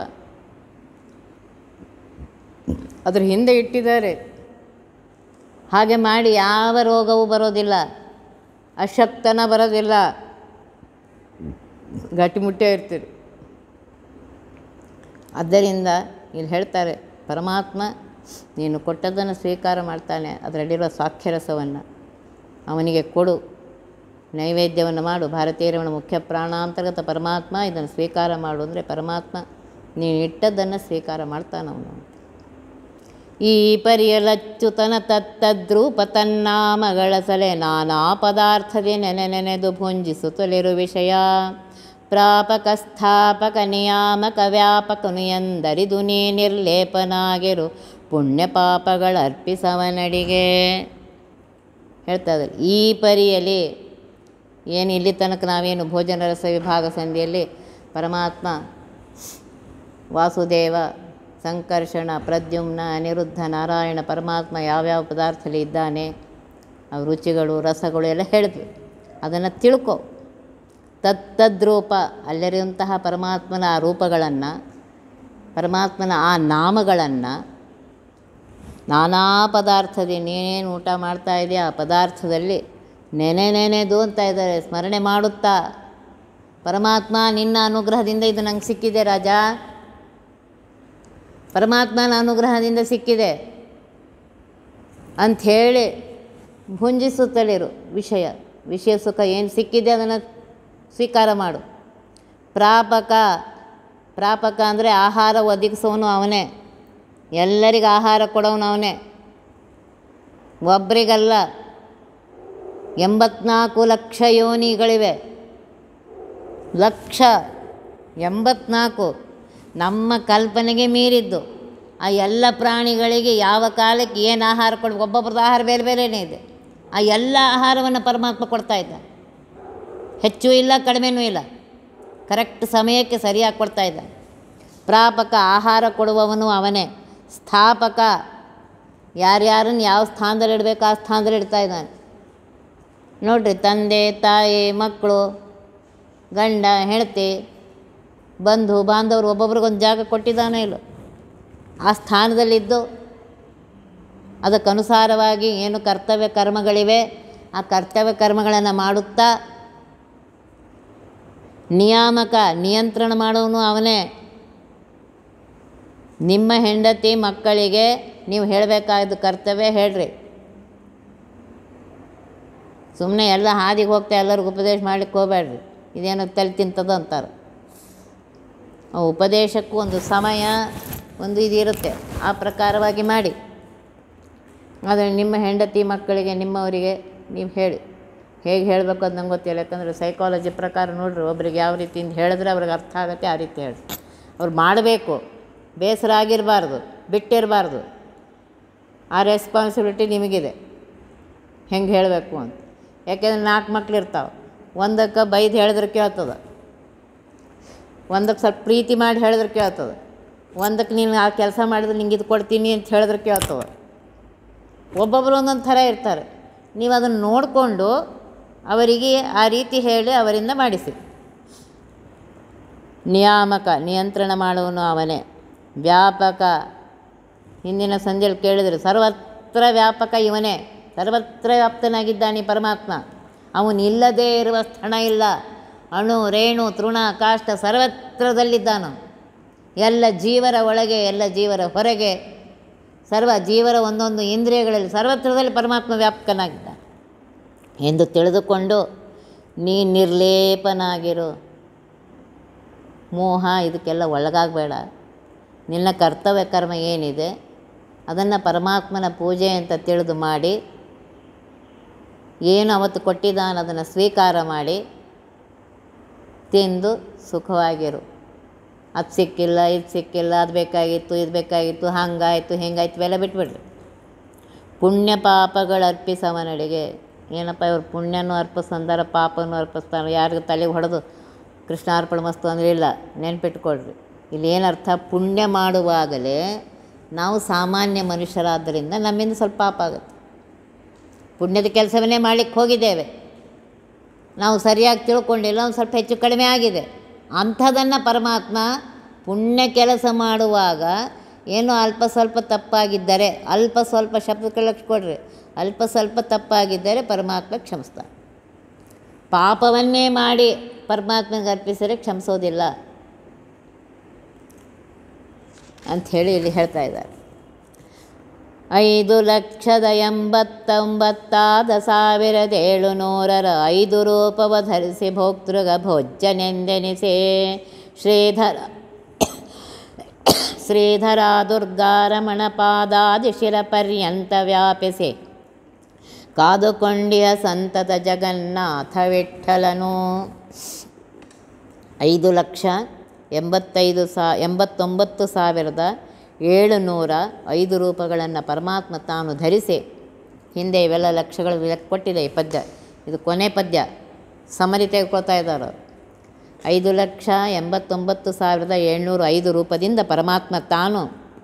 S1: ಅದ್ರ ಹಿಂದೆ ಇಟ್ಟಿದ್ದಾರೆ ಹಾಗೆ ಮಾಡಿ ಯಾವ ರೋಗವೂ ಬರೋದಿಲ್ಲ ಅಶಕ್ತನ ಬರೋದಿಲ್ಲ ಗಟ್ಟಿಮುಟ್ಟೆ ಇರ್ತೀರಿ ಆದ್ದರಿಂದ ಇಲ್ಲಿ ಹೇಳ್ತಾರೆ ಪರಮಾತ್ಮ ನೀನು ಕೊಟ್ಟದ್ದನ್ನು ಸ್ವೀಕಾರ ಮಾಡ್ತಾನೆ ಅದರಲ್ಲಿರುವ ಸಾಕ್ಷ್ಯರಸವನ್ನು ಅವನಿಗೆ ಕೊಡು ನೈವೇದ್ಯವನ್ನು ಮಾಡು ಭಾರತೀಯರವನ ಮುಖ್ಯ ಪ್ರಾಣಾಂತರ್ಗತ ಪರಮಾತ್ಮ ಇದನ್ನು ಸ್ವೀಕಾರ ಮಾಡು ಅಂದರೆ ಪರಮಾತ್ಮ ನೀನು ಇಟ್ಟದ್ದನ್ನು ಸ್ವೀಕಾರ ಮಾಡ್ತಾನವನು ಈ ಪರಿಯಲಚ್ಯುತನ ತತ್ತದ್ರೂಪ ತನ್ನಾಮಗಳ ಸಲೆ ನಾನಾ ಪದಾರ್ಥದೆ ನೆನೆ ನೆನೆದು ಭುಂಜಿಸುತ್ತಲಿರು ವಿಷಯ ಪ್ರಾಪಕ ಸ್ಥಾಪಕ ನಿಯಾಮಕ ವ್ಯಾಪಕನು ಎಂದರಿದು ನೀ ನಿರ್ಲೇಪನಾಗಿರು ಪುಣ್ಯ ಪಾಪಗಳ ಅರ್ಪಿಸವನಡಿಗೆ ಹೇಳ್ತಾ ಇದ್ದಾರೆ ಈ ಪರಿಯಲ್ಲಿ ಏನು ಇಲ್ಲಿ ತನಕ ನಾವೇನು ಭೋಜನ ರಸ ವಿಭಾಗ ಸಂಧಿಯಲ್ಲಿ ಪರಮಾತ್ಮ ವಾಸುದೇವ ಸಂಕರ್ಷಣ ಪ್ರದ್ಯುಮ್ನ ಅನಿರುದ್ಧ ನಾರಾಯಣ ಪರಮಾತ್ಮ ಯಾವ್ಯಾವ ಪದಾರ್ಥದಲ್ಲಿ ಇದ್ದಾನೆ ಆ ರುಚಿಗಳು ರಸಗಳು ಎಲ್ಲ ಹೇಳಿದ್ವಿ ಅದನ್ನು ತಿಳ್ಕೊ ತತ್ತದ್ರೂಪ ಅಲ್ಲಿರುವಂತಹ ಪರಮಾತ್ಮನ ಆ ರೂಪಗಳನ್ನು ಪರಮಾತ್ಮನ ಆ ನಾಮಗಳನ್ನು ನಾನಾ ಪದಾರ್ಥದಿ ನೀನೇನು ಊಟ ಮಾಡ್ತಾ ಇದೆಯಾ ಆ ಪದಾರ್ಥದಲ್ಲಿ ನೆನೆ ನೆನೆದು ಅಂತ ಇದ್ದಾರೆ ಸ್ಮರಣೆ ಮಾಡುತ್ತಾ ಪರಮಾತ್ಮ ನಿನ್ನ ಅನುಗ್ರಹದಿಂದ ಇದು ನಂಗೆ ಸಿಕ್ಕಿದೆ ರಾಜ ಪರಮಾತ್ಮನ ಅನುಗ್ರಹದಿಂದ ಸಿಕ್ಕಿದೆ ಅಂಥೇಳಿ ಭುಂಜಿಸುತ್ತಲಿರು ವಿಷಯ ವಿಷಯ ಸುಖ ಏನು ಸಿಕ್ಕಿದೆ ಅದನ್ನು ಸ್ವೀಕಾರ ಮಾಡು ಪ್ರಾಪಕ ಪ್ರಾಪಕ ಅಂದರೆ ಆಹಾರ ಒದಗಿಸೋನು ಅವನೇ ಎಲ್ಲರಿಗೂ ಆಹಾರ ಕೊಡೋನು ಅವನೇ ಒಬ್ಬರಿಗಲ್ಲ ಎಂಬತ್ನಾಲ್ಕು ಲಕ್ಷ ಯೋನಿಗಳಿವೆ ಲಕ್ಷ ಎಂಬತ್ನಾಲ್ಕು ನಮ್ಮ ಕಲ್ಪನೆಗೆ ಮೀರಿದ್ದು ಆ ಎಲ್ಲ ಪ್ರಾಣಿಗಳಿಗೆ ಯಾವ ಕಾಲಕ್ಕೆ ಏನು ಆಹಾರ ಕೊಡ್ಬೇಕು ಒಬ್ಬೊಬ್ರದ್ದು ಆಹಾರ ಬೇರೆ ಬೇರೆಯೇ ಇದೆ ಆ ಎಲ್ಲ ಆಹಾರವನ್ನು ಪರಮಾತ್ಮ ಕೊಡ್ತಾ ಇದ್ದ ಹೆಚ್ಚು ಇಲ್ಲ ಕಡಿಮೆನೂ ಇಲ್ಲ ಕರೆಕ್ಟ್ ಸಮಯಕ್ಕೆ ಸರಿಯಾಗಿ ಕೊಡ್ತಾ ಇದ್ದ ಪ್ರಾಪಕ ಆಹಾರ ಕೊಡುವವನು ಅವನೇ ಸ್ಥಾಪಕ ಯಾರ್ಯಾರನ್ನು ಯಾವ ಸ್ಥಾನದಲ್ಲಿ ಇಡಬೇಕು ಆ ಸ್ಥಾನದಲ್ಲಿ ಇಡ್ತಾ ಇದ್ದಾನೆ ನೋಡ್ರಿ ತಂದೆ ತಾಯಿ ಮಕ್ಕಳು ಗಂಡ ಹೆಂಡತಿ ಬಂಧು ಬಾಂಧವರು ಒಬ್ಬೊಬ್ರಿಗೊಂದು ಜಾಗ ಕೊಟ್ಟಿದ್ದಾನೆ ಇಲ್ಲ ಆ ಸ್ಥಾನದಲ್ಲಿದ್ದು ಅದಕ್ಕನುಸಾರವಾಗಿ ಏನು ಕರ್ತವ್ಯ ಕರ್ಮಗಳಿವೆ ಆ ಕರ್ತವ್ಯ ಕರ್ಮಗಳನ್ನು ಮಾಡುತ್ತಾ ನಿಯಾಮಕ ನಿಯಂತ್ರಣ ಮಾಡೋನು ಅವನೇ ನಿಮ್ಮ ಹೆಂಡತಿ ಮಕ್ಕಳಿಗೆ ನೀವು ಹೇಳಬೇಕಾದ ಕರ್ತವ್ಯ ಹೇಳ್ರಿ ಸುಮ್ಮನೆ ಎಲ್ಲ ಹಾದಿಗೆ ಹೋಗ್ತಾ ಎಲ್ಲರಿಗೂ ಉಪದೇಶ ಮಾಡ್ಲಿಕ್ಕೆ ಹೋಗ್ಬೇಡ್ರಿ ಇದೇನೋ ತಲೆ ತಿಂತದ ಅಂತಾರೆ ಆ ಉಪದೇಶಕ್ಕೂ ಒಂದು ಸಮಯ ಒಂದು ಇದು ಇರುತ್ತೆ ಆ ಪ್ರಕಾರವಾಗಿ ಮಾಡಿ ಆದರೆ ನಿಮ್ಮ ಹೆಂಡತಿ ಮಕ್ಕಳಿಗೆ ನಿಮ್ಮವರಿಗೆ ನೀವು ಹೇಳಿ ಹೇಗೆ ಹೇಳಬೇಕು ಅದು ನಂಗೆ ಗೊತ್ತಿಲ್ಲ ಯಾಕಂದರೆ ಸೈಕಾಲಜಿ ಪ್ರಕಾರ ನೋಡ್ರಿ ಒಬ್ರಿಗೆ ಯಾವ ರೀತಿಯಿಂದ ಹೇಳಿದ್ರೆ ಅವ್ರಿಗೆ ಅರ್ಥ ಆಗುತ್ತೆ ಆ ರೀತಿ ಹೇಳಿ ಅವ್ರು ಮಾಡಬೇಕು ಬೇಸರ ಆಗಿರಬಾರ್ದು ಬಿಟ್ಟಿರಬಾರ್ದು ಆ ರೆಸ್ಪಾನ್ಸಿಬಿಲಿಟಿ ನಿಮಗಿದೆ ಹೆಂಗೆ ಹೇಳಬೇಕು ಅಂತ ಯಾಕೆಂದ್ರೆ ನಾಲ್ಕು ಮಕ್ಳು ಇರ್ತಾವೆ ಒಂದಕ್ಕೆ ಬೈದು ಹೇಳಿದ್ರೆ ಕೇಳ್ತದೆ ಒಂದಕ್ಕೆ ಸ್ವಲ್ಪ ಪ್ರೀತಿ ಮಾಡಿ ಹೇಳಿದ್ರೆ ಕೇಳ್ತದೆ ಒಂದಕ್ಕೆ ನೀನು ಆ ಕೆಲಸ ಮಾಡಿದ್ರೆ ನಿಂಗೆ ಇದು ಕೊಡ್ತೀನಿ ಅಂತ ಹೇಳಿದ್ರೆ ಕೇಳ್ತವೆ ಒಬ್ಬೊಬ್ಬರು ಒಂದೊಂದು ಥರ ಇರ್ತಾರೆ ನೀವು ಅದನ್ನು ನೋಡಿಕೊಂಡು ಅವರಿಗೆ ಆ ರೀತಿ ಹೇಳಿ ಅವರಿಂದ ಮಾಡಿಸಿ ನಿಯಾಮಕ ನಿಯಂತ್ರಣ ಮಾಡುವನು ಅವನೇ ವ್ಯಾಪಕ ಹಿಂದಿನ ಸಂಜೆಯಲ್ಲಿ ಕೇಳಿದರು ಸರ್ವತ್ರ ವ್ಯಾಪಕ ಇವನೇ ಸರ್ವತ್ರ ವ್ಯಾಪ್ತನಾಗಿದ್ದಾನೆ ಪರಮಾತ್ಮ ಅವನಿಲ್ಲದೇ ಇರುವ ಸ್ಥಳ ಇಲ್ಲ ಅಣು ರೇಣು ತೃಣ ಕಾಷ್ಟ ಸರ್ವತ್ರದಲ್ಲಿದ್ದಾನು ಎಲ್ಲ ಜೀವರ ಒಳಗೆ ಎಲ್ಲ ಜೀವರ ಹೊರಗೆ ಸರ್ವ ಜೀವರ ಒಂದೊಂದು ಇಂದ್ರಿಯಗಳಲ್ಲಿ ಸರ್ವತ್ರದಲ್ಲಿ ಪರಮಾತ್ಮ ವ್ಯಾಪಕನಾಗಿದ್ದ ಎಂದು ತಿಳಿದುಕೊಂಡು ನೀ ನಿರ್ಲೇಪನಾಗಿರು ಮೋಹ ಇದಕ್ಕೆಲ್ಲ ಒಳಗಾಗಬೇಡ ನಿನ್ನ ಕರ್ತವ್ಯ ಕರ್ಮ ಏನಿದೆ ಅದನ್ನು ಪರಮಾತ್ಮನ ಪೂಜೆ ಅಂತ ತಿಳಿದು ಮಾಡಿ ಏನು ಅವತ್ತು ಕೊಟ್ಟಿದ್ದಾನೆ ಅದನ್ನು ಸ್ವೀಕಾರ ಮಾಡಿ ತಿಂದು ಸುಖವಾಗಿರು ಅದು ಸಿಕ್ಕಿಲ್ಲ ಇದು ಸಿಕ್ಕಿಲ್ಲ ಅದು ಬೇಕಾಗಿತ್ತು ಇದು ಬೇಕಾಗಿತ್ತು ಹಂಗಾಯಿತು ಹಿಂಗಾಯ್ತು ಇವೆಲ್ಲ ಬಿಟ್ಬಿಡ್ರಿ ಪುಣ್ಯ ಪಾಪಗಳು ಅರ್ಪಿಸವನಡಿಗೆ ಏನಪ್ಪ ಇವ್ರು ಪುಣ್ಯನೂ ಅರ್ಪಿಸ್ತಂದಾರ ಪಾಪನೂ ಅರ್ಪಿಸ್ತಾರ ಯಾರಿಗೂ ತಲೆಗೆ ಹೊಡೆದು ಕೃಷ್ಣಾರ್ಪಣ ಮಸ್ತು ಅಂದ್ರೆ ಇಲ್ಲ ನೆನ್ಪಿಟ್ಕೊಳ್ರಿ ಇಲ್ಲಿ ಏನರ್ಥ ಪುಣ್ಯ ಮಾಡುವಾಗಲೇ ನಾವು ಸಾಮಾನ್ಯ ಮನುಷ್ಯರಾದ್ದರಿಂದ ನಮ್ಮಿಂದ ಸ್ವಲ್ಪ ಪಾಪ ಆಗುತ್ತೆ ಪುಣ್ಯದ ಕೆಲಸವನ್ನೇ ಮಾಡಲಿಕ್ಕೆ ಹೋಗಿದ್ದೇವೆ ನಾವು ಸರಿಯಾಗಿ ತಿಳ್ಕೊಂಡಿಲ್ಲ ಒಂದು ಸ್ವಲ್ಪ ಹೆಚ್ಚು ಕಡಿಮೆ ಆಗಿದೆ ಅಂಥದನ್ನು ಪರಮಾತ್ಮ ಪುಣ್ಯ ಕೆಲಸ ಮಾಡುವಾಗ ಏನೋ ಅಲ್ಪ ಸ್ವಲ್ಪ ತಪ್ಪಾಗಿದ್ದರೆ ಅಲ್ಪ ಸ್ವಲ್ಪ ಶಬ್ದಕ್ಕೆ ಲಕ್ಷ ಕೊಡ್ರಿ ಅಲ್ಪ ಸ್ವಲ್ಪ ತಪ್ಪಾಗಿದ್ದರೆ ಪರಮಾತ್ಮ ಕ್ಷಮಿಸ್ತಾನೆ ಪಾಪವನ್ನೇ ಮಾಡಿ ಪರಮಾತ್ಮಗೆ ಅರ್ಪಿಸಿದರೆ ಕ್ಷಮಿಸೋದಿಲ್ಲ ಅಂಥೇಳಿ ಇಲ್ಲಿ ಹೇಳ್ತಾ ಇದ್ದಾರೆ ಐದು ಲಕ್ಷದ ಎಂಬತ್ತೊಂಬತ್ತಾದ ಸಾವಿರದ ಏಳುನೂರರ ಐದು ರೂಪವ ಧರಿಸಿ ಭೋಕ್ತೃಗ ಭೋಜ್ಯನೆಂದೆನಿಸೆ ಶ್ರೀಧರ ಶ್ರೀಧರ ದುರ್ಗಾರಮಣ ಪಾದಾದಿಶಿರ ಪರ್ಯಂತ ವ್ಯಾಪಿಸಿ ಕಾದುಕೊಂಡಿಯ ಸಂತತ ಜಗನ್ನಾಥ ವಿಠಲನು ಐದು ಲಕ್ಷ ಎಂಬತ್ತೈದು ಸಾ ಎಂಬತ್ತೊಂಬತ್ತು ಸಾವಿರದ ಏಳುನೂರ ಐದು ರೂಪಗಳನ್ನು ಪರಮಾತ್ಮ ತಾನು ಧರಿಸಿ ಹಿಂದೆ ಇವೆಲ್ಲ ಲಕ್ಷಗಳು ಲೆಕ್ಕ ಕೊಟ್ಟಿದೆ ಈ ಪದ್ಯ ಇದು ಕೊನೆ ಪದ್ಯ ಸಮರಿ ತೆಗೆದುಕೊಳ್ತಾ ಇದ್ದಾರೆ ಐದು ಲಕ್ಷ ಎಂಬತ್ತೊಂಬತ್ತು ಸಾವಿರದ ಏಳ್ನೂರ ಐದು ರೂಪದಿಂದ ಪರಮಾತ್ಮ ತಾನು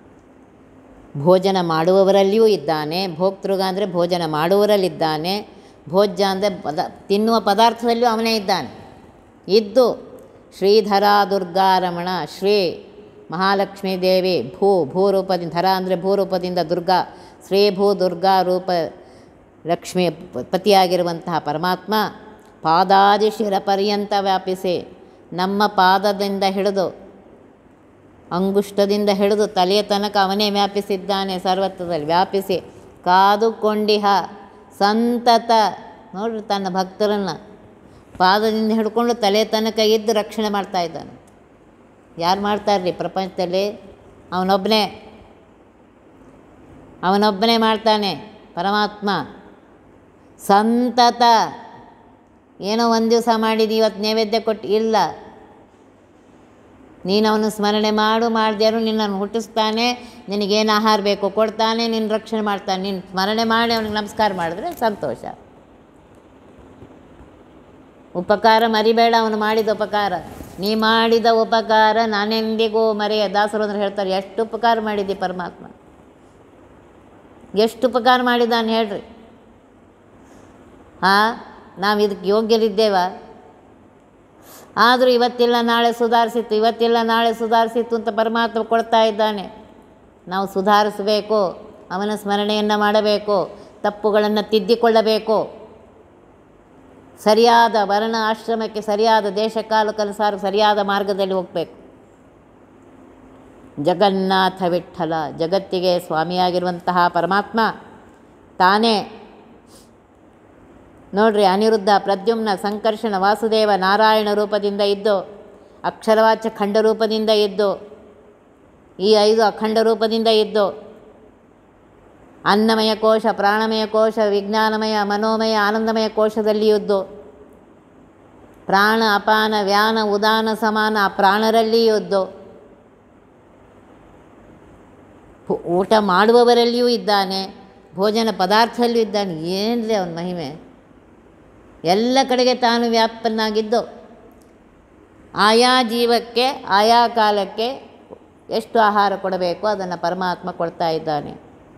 S1: ಭೋಜನ ಮಾಡುವವರಲ್ಲಿಯೂ ಇದ್ದಾನೆ ಭೋಕ್ತೃಗ ಅಂದರೆ ಭೋಜನ ಮಾಡುವವರಲ್ಲಿದ್ದಾನೆ ಭೋಜ್ಯ ಅಂದರೆ ಪದ ತಿನ್ನುವ ಪದಾರ್ಥದಲ್ಲಿಯೂ ಅವನೇ ಇದ್ದಾನೆ ಇದ್ದು ಶ್ರೀಧರ ದುರ್ಗಾರಮಣ ಶ್ರೀ ಮಹಾಲಕ್ಷ್ಮೀ ದೇವಿ ಭೂ ಭೂರೂಪದಿಂದ ಧರ ಅಂದರೆ ಭೂರೂಪದಿಂದ ದುರ್ಗಾ ಶ್ರೀ ಭೂ ದುರ್ಗಾ ರೂಪ ಲಕ್ಷ್ಮಿ ಪ- ಪತಿಯಾಗಿರುವಂತಹ ಪರಮಾತ್ಮ ಪಾದಾದಿ ಶಿರ ಪರ್ಯಂತ ವ್ಯಾಪಿಸಿ ನಮ್ಮ ಪಾದದಿಂದ ಹಿಡಿದು ಅಂಗುಷ್ಟದಿಂದ ಹಿಡಿದು ತಲೆಯ ತನಕ ಅವನೇ ವ್ಯಾಪಿಸಿದ್ದಾನೆ ಸರ್ವತ್ವದಲ್ಲಿ ವ್ಯಾಪಿಸಿ ಕಾದುಕೊಂಡಿಹ ಸಂತತ ನೋಡ್ರಿ ತನ್ನ ಭಕ್ತರನ್ನು ಪಾದದಿಂದ ಹಿಡ್ಕೊಂಡು ತಲೆ ತನಕ ಇದ್ದು ರಕ್ಷಣೆ ಮಾಡ್ತಾ ಇದ್ದಾನೆ ಯಾರು ಮಾಡ್ತಾರ್ರಿ ಪ್ರಪಂಚದಲ್ಲಿ ಅವನೊಬ್ಬನೇ ಅವನೊಬ್ಬನೇ ಮಾಡ್ತಾನೆ ಪರಮಾತ್ಮ ಸಂತತ ಏನೋ ಒಂದು ದಿವಸ ಮಾಡಿದ್ದು ಇವತ್ತು ನೈವೇದ್ಯ ಕೊಟ್ಟು ಇಲ್ಲ ನೀನು ಅವನು ಸ್ಮರಣೆ ಮಾಡು ಮಾಡಿದ್ಯಾರು ನಿನ್ನನ್ನು ಹುಟ್ಟಿಸ್ತಾನೆ ನಿನಗೇನು ಆಹಾರ ಬೇಕು ಕೊಡ್ತಾನೆ ನಿನ್ನ ರಕ್ಷಣೆ ಮಾಡ್ತಾನೆ ನೀನು ಸ್ಮರಣೆ ಮಾಡಿ ಅವನಿಗೆ ನಮಸ್ಕಾರ ಮಾಡಿದ್ರೆ ಸಂತೋಷ ಉಪಕಾರ ಮರಿಬೇಡ ಅವನು ಮಾಡಿದ ಉಪಕಾರ ನೀ ಮಾಡಿದ ಉಪಕಾರ ನಾನೆಂದಿಗೂ ಮರೆಯ ದಾಸರು ಅಂದ್ರೆ ಹೇಳ್ತಾರೆ ಎಷ್ಟು ಉಪಕಾರ ಮಾಡಿದ್ದಿ ಪರಮಾತ್ಮ ಎಷ್ಟು ಉಪಕಾರ ಮಾಡಿದ್ದಾನೆ ಹೇಳ್ರಿ ಹಾಂ ನಾವು ಇದಕ್ಕೆ ಯೋಗ್ಯರಿದ್ದೇವ ಆದರೂ ಇವತ್ತಿಲ್ಲ ನಾಳೆ ಸುಧಾರಿಸಿತ್ತು ಇವತ್ತಿಲ್ಲ ನಾಳೆ ಸುಧಾರಿಸಿತ್ತು ಅಂತ ಪರಮಾತ್ಮ ಕೊಡ್ತಾ ಇದ್ದಾನೆ ನಾವು ಸುಧಾರಿಸಬೇಕು ಅವನ ಸ್ಮರಣೆಯನ್ನು ಮಾಡಬೇಕು ತಪ್ಪುಗಳನ್ನು ತಿದ್ದಿಕೊಳ್ಳಬೇಕು ಸರಿಯಾದ ವರ್ಣ ಆಶ್ರಮಕ್ಕೆ ಸರಿಯಾದ ದೇಶ ಕಾಲಕ್ಕನುಸಾರ ಸರಿಯಾದ ಮಾರ್ಗದಲ್ಲಿ ಹೋಗಬೇಕು ಜಗನ್ನಾಥ ವಿಠಲ ಜಗತ್ತಿಗೆ ಸ್ವಾಮಿಯಾಗಿರುವಂತಹ ಪರಮಾತ್ಮ ತಾನೇ ನೋಡ್ರಿ ಅನಿರುದ್ಧ ಪ್ರದ್ಯುಮ್ನ ಸಂಕರ್ಷಣ ವಾಸುದೇವ ನಾರಾಯಣ ರೂಪದಿಂದ ಇದ್ದು ಅಕ್ಷರವಾಚ್ಯ ಖಂಡ ರೂಪದಿಂದ ಇದ್ದು ಈ ಐದು ಅಖಂಡ ರೂಪದಿಂದ ಇದ್ದು ಅನ್ನಮಯ ಕೋಶ ಪ್ರಾಣಮಯ ಕೋಶ ವಿಜ್ಞಾನಮಯ ಮನೋಮಯ ಆನಂದಮಯ ಕೋಶದಲ್ಲಿ ಇದ್ದು ಪ್ರಾಣ ಅಪಾನ ವ್ಯಾನ ಉದಾನ ಸಮಾನ ಆ ಪ್ರಾಣರಲ್ಲಿಯೂ ಇದ್ದು ಭು- ಊಟ ಮಾಡುವವರಲ್ಲಿಯೂ ಇದ್ದಾನೆ ಭೋಜನ ಪದಾರ್ಥದಲ್ಲಿಯೂ ಇದ್ದಾನೆ ಏನ್ರಿ ಅವನ ಮಹಿಮೆ ಎಲ್ಲ ಕಡೆಗೆ ತಾನು ವ್ಯಾಪನಾಗಿದ್ದು ಆಯಾ ಜೀವಕ್ಕೆ ಆಯಾ ಕಾಲಕ್ಕೆ ಎಷ್ಟು ಆಹಾರ ಕೊಡಬೇಕು ಅದನ್ನು ಪರಮಾತ್ಮ ಕೊಡ್ತಾ ಇದ್ದಾನೆ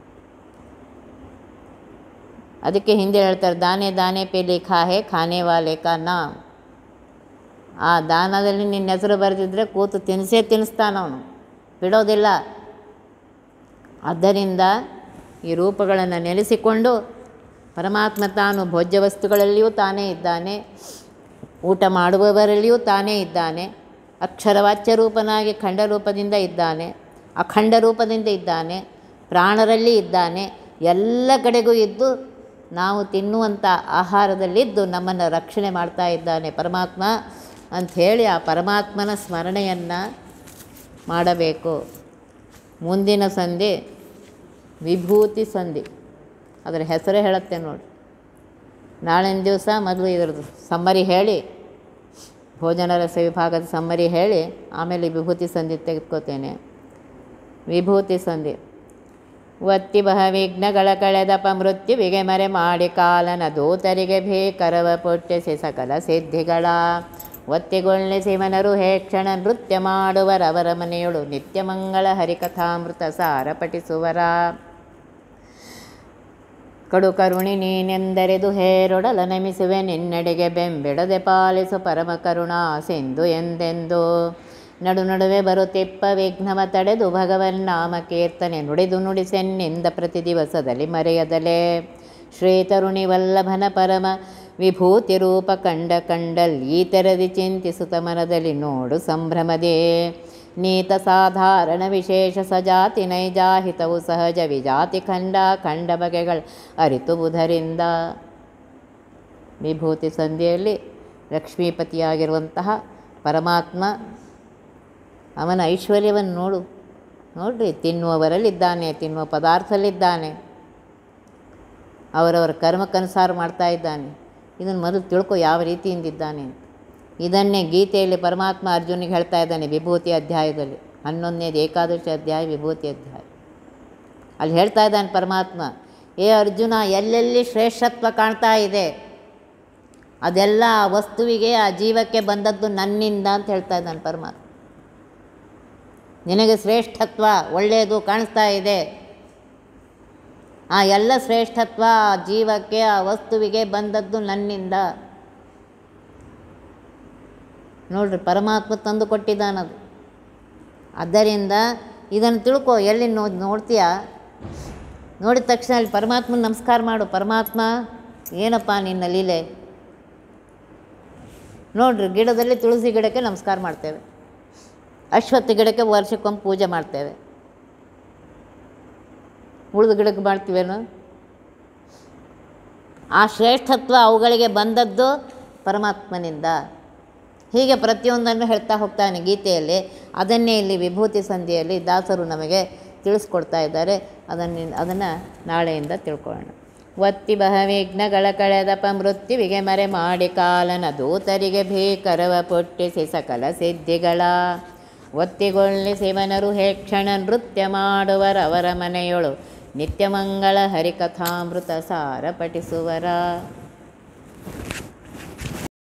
S1: ಅದಕ್ಕೆ ಹಿಂದೆ ಹೇಳ್ತಾರೆ ದಾನೆ ದಾನೆ ಪೇ ಲಿಖಾ ಹೇ ಖಾನೆ ವಾಲೆ ಕಾ ನಾಮ್ ಆ ದಾನದಲ್ಲಿ ನಿನ್ನ ಹೆಸರು ಬರೆದಿದ್ರೆ ಕೂತು ತಿನ್ಸೇ ತಿನ್ನಿಸ್ತಾನವನು ಬಿಡೋದಿಲ್ಲ ಆದ್ದರಿಂದ ಈ ರೂಪಗಳನ್ನು ನೆಲೆಸಿಕೊಂಡು ಪರಮಾತ್ಮ ತಾನು ಭೋಜ್ಯ ವಸ್ತುಗಳಲ್ಲಿಯೂ ತಾನೇ ಇದ್ದಾನೆ ಊಟ ಮಾಡುವವರಲ್ಲಿಯೂ ತಾನೇ ಇದ್ದಾನೆ ಅಕ್ಷರವಾಚ್ಯ ರೂಪನಾಗಿ ಖಂಡ ರೂಪದಿಂದ ಇದ್ದಾನೆ ಅಖಂಡ ರೂಪದಿಂದ ಇದ್ದಾನೆ ಪ್ರಾಣರಲ್ಲಿ ಇದ್ದಾನೆ ಎಲ್ಲ ಕಡೆಗೂ ಇದ್ದು ನಾವು ತಿನ್ನುವಂಥ ಆಹಾರದಲ್ಲಿದ್ದು ನಮ್ಮನ್ನು ರಕ್ಷಣೆ ಮಾಡ್ತಾ ಇದ್ದಾನೆ ಪರಮಾತ್ಮ ಅಂಥೇಳಿ ಆ ಪರಮಾತ್ಮನ ಸ್ಮರಣೆಯನ್ನು ಮಾಡಬೇಕು ಮುಂದಿನ ಸಂಧಿ ವಿಭೂತಿ ಸಂಧಿ ಅದರ ಹೆಸರೇ ಹೇಳುತ್ತೆ ನೋಡಿ ನಾಳಿನ ದಿವಸ ಮೊದಲು ಇದ್ರದ್ದು ಸಮ್ಮರಿ ಹೇಳಿ ಭೋಜನ ರಸ ವಿಭಾಗದ ಸಮ್ಮರಿ ಹೇಳಿ ಆಮೇಲೆ ವಿಭೂತಿ ಸಂಧಿ ತೆಗೆದುಕೋತೇನೆ ವಿಭೂತಿ ಸಂಧಿ ಒತ್ತಿ ಬಹ ವಿಘ್ನಗಳ ಕಳೆದಪ ಮೃತ್ಯುವಿಗೆ ಮರೆ ಮಾಡಿ ಕಾಲನ ದೂತರಿಗೆ ಭೀಕರವ ಪುಟ್ಟಿಸಿ ಸಕಲ ಸಿದ್ಧಿಗಳ ಒತ್ತಿಗೊಳ್ಳಿಸಿ ಮನರು ಹೇ ಕ್ಷಣ ನೃತ್ಯ ಮಾಡುವರವರ ಮನೆಯೊಳು ನಿತ್ಯ ಮಂಗಳ ಹರಿಕಥಾಮೃತ ಸಾರ ಪಠಿಸುವರ ಕಡು ಕರುಣಿ ನೀನೆಂದರೆದು ಹೇರೊಡಲ ನಮಿಸುವೆ ನಿನ್ನಡೆಗೆ ಬೆಂಬಿಡದೆ ಪಾಲಿಸು ಪರಮ ಕರುಣಾ ಸಿಂಧು ಎಂದೆಂದು ನಡು ನಡುವೆ ಬರುತ್ತಿಪ್ಪ ವಿಘ್ನವ ತಡೆದು ಭಗವನ್ನಾಮ ಕೀರ್ತನೆ ನುಡಿದು ನುಡಿಸೆನ್ನಿಂದ ಪ್ರತಿ ದಿವಸದಲ್ಲಿ ಮರೆಯದಲೆ ಶ್ರೀ ತರುಣಿ ವಲ್ಲಭನ ಪರಮ ವಿಭೂತಿ ರೂಪ ಕಂಡ ಕಂಡಲ್ಲಿ ತೆರದಿ ಚಿಂತಿಸುತ್ತ ಮನದಲ್ಲಿ ನೋಡು ಸಂಭ್ರಮದೇ ನೀತ ಸಾಧಾರಣ ವಿಶೇಷ ಸಜಾತಿ ನೈಜಾಹಿತವು ಸಹಜ ವಿಜಾತಿ ಖಂಡ ಖಂಡ ಬಗೆಗಳು ಅರಿತು ಬುಧರಿಂದ ವಿಭೂತಿ ಸಂಧಿಯಲ್ಲಿ ಲಕ್ಷ್ಮೀಪತಿಯಾಗಿರುವಂತಹ ಪರಮಾತ್ಮ ಅವನ ಐಶ್ವರ್ಯವನ್ನು ನೋಡು ನೋಡ್ರಿ ತಿನ್ನುವವರಲ್ಲಿದ್ದಾನೆ ತಿನ್ನುವ ಪದಾರ್ಥದಲ್ಲಿದ್ದಾನೆ ಅವರವರ ಕರ್ಮಕ್ಕನುಸಾರ ಮಾಡ್ತಾ ಇದ್ದಾನೆ ಇದನ್ನು ಮೊದಲು ತಿಳ್ಕೊ ಯಾವ ರೀತಿಯಿಂದಿದ್ದಾನೆ ಅಂತ ಇದನ್ನೇ ಗೀತೆಯಲ್ಲಿ ಪರಮಾತ್ಮ ಅರ್ಜುನಿಗೆ ಹೇಳ್ತಾ ಇದ್ದಾನೆ ವಿಭೂತಿ ಅಧ್ಯಾಯದಲ್ಲಿ ಹನ್ನೊಂದನೇದು ಏಕಾದಶಿ ಅಧ್ಯಾಯ ವಿಭೂತಿ ಅಧ್ಯಾಯ ಅಲ್ಲಿ ಹೇಳ್ತಾ ಇದ್ದಾನೆ ಪರಮಾತ್ಮ ಏ ಅರ್ಜುನ ಎಲ್ಲೆಲ್ಲಿ ಶ್ರೇಷ್ಠತ್ವ ಕಾಣ್ತಾ ಇದೆ ಅದೆಲ್ಲ ಆ ವಸ್ತುವಿಗೆ ಆ ಜೀವಕ್ಕೆ ಬಂದದ್ದು ನನ್ನಿಂದ ಅಂತ ಹೇಳ್ತಾ ಇದ್ದಾನೆ ಪರಮಾತ್ಮ ನಿನಗೆ ಶ್ರೇಷ್ಠತ್ವ ಒಳ್ಳೆಯದು ಕಾಣಿಸ್ತಾ ಇದೆ ಆ ಎಲ್ಲ ಶ್ರೇಷ್ಠತ್ವ ಆ ಜೀವಕ್ಕೆ ಆ ವಸ್ತುವಿಗೆ ಬಂದದ್ದು ನನ್ನಿಂದ ನೋಡ್ರಿ ಪರಮಾತ್ಮ ತಂದು ಕೊಟ್ಟಿದ್ದಾನದು ಆದ್ದರಿಂದ ಇದನ್ನು ತಿಳ್ಕೊ ಎಲ್ಲಿ ನೋ ನೋಡ್ತೀಯ ನೋಡಿದ ತಕ್ಷಣ ಅಲ್ಲಿ ಪರಮಾತ್ಮನ ನಮಸ್ಕಾರ ಮಾಡು ಪರಮಾತ್ಮ ಏನಪ್ಪ ನಿನ್ನ ಲೀಲೆ ನೋಡ್ರಿ ಗಿಡದಲ್ಲಿ ತುಳಸಿ ಗಿಡಕ್ಕೆ ನಮಸ್ಕಾರ ಮಾಡ್ತೇವೆ ಅಶ್ವತ್ಥ ಗಿಡಕ್ಕೆ ವರ್ಷಕ್ಕೊಮ್ಮೆ ಪೂಜೆ ಮಾಡ್ತೇವೆ ಉಳಿದ ಗಿಡಕ್ಕೆ ಮಾಡ್ತೀವೇನು ಆ ಶ್ರೇಷ್ಠತ್ವ ಅವುಗಳಿಗೆ ಬಂದದ್ದು ಪರಮಾತ್ಮನಿಂದ ಹೀಗೆ ಪ್ರತಿಯೊಂದನ್ನು ಹೇಳ್ತಾ ಹೋಗ್ತಾನೆ ಗೀತೆಯಲ್ಲಿ ಅದನ್ನೇ ಇಲ್ಲಿ ವಿಭೂತಿ ಸಂಧಿಯಲ್ಲಿ ದಾಸರು ನಮಗೆ ತಿಳಿಸ್ಕೊಡ್ತಾ ಇದ್ದಾರೆ ಅದನ್ನು ಅದನ್ನು ನಾಳೆಯಿಂದ ತಿಳ್ಕೊಳ್ಳೋಣ ಒತ್ತಿ ಬಹವಿಘ್ನಗಳ ಕಳೆದಪ ಮೃತ್ಯುವಿಗೆ ಮರೆ ಮಾಡಿ ಕಾಲನ ದೂತರಿಗೆ ಭೀಕರವ ಪುಟ್ಟಿಸಿ ಸಕಲ ಸಿದ್ಧಿಗಳ ಒತ್ತಿಗೊಳ್ಳಿಸಿ ಮನರು ಹೇ ಕ್ಷಣ ನೃತ್ಯ ಮಾಡುವರವರ ಮನೆಯೊಳು ನಿತ್ಯಮಂಗಳ ಹರಿಕಥಾಮೃತ ಸಾರ ಪಠಿಸುವರ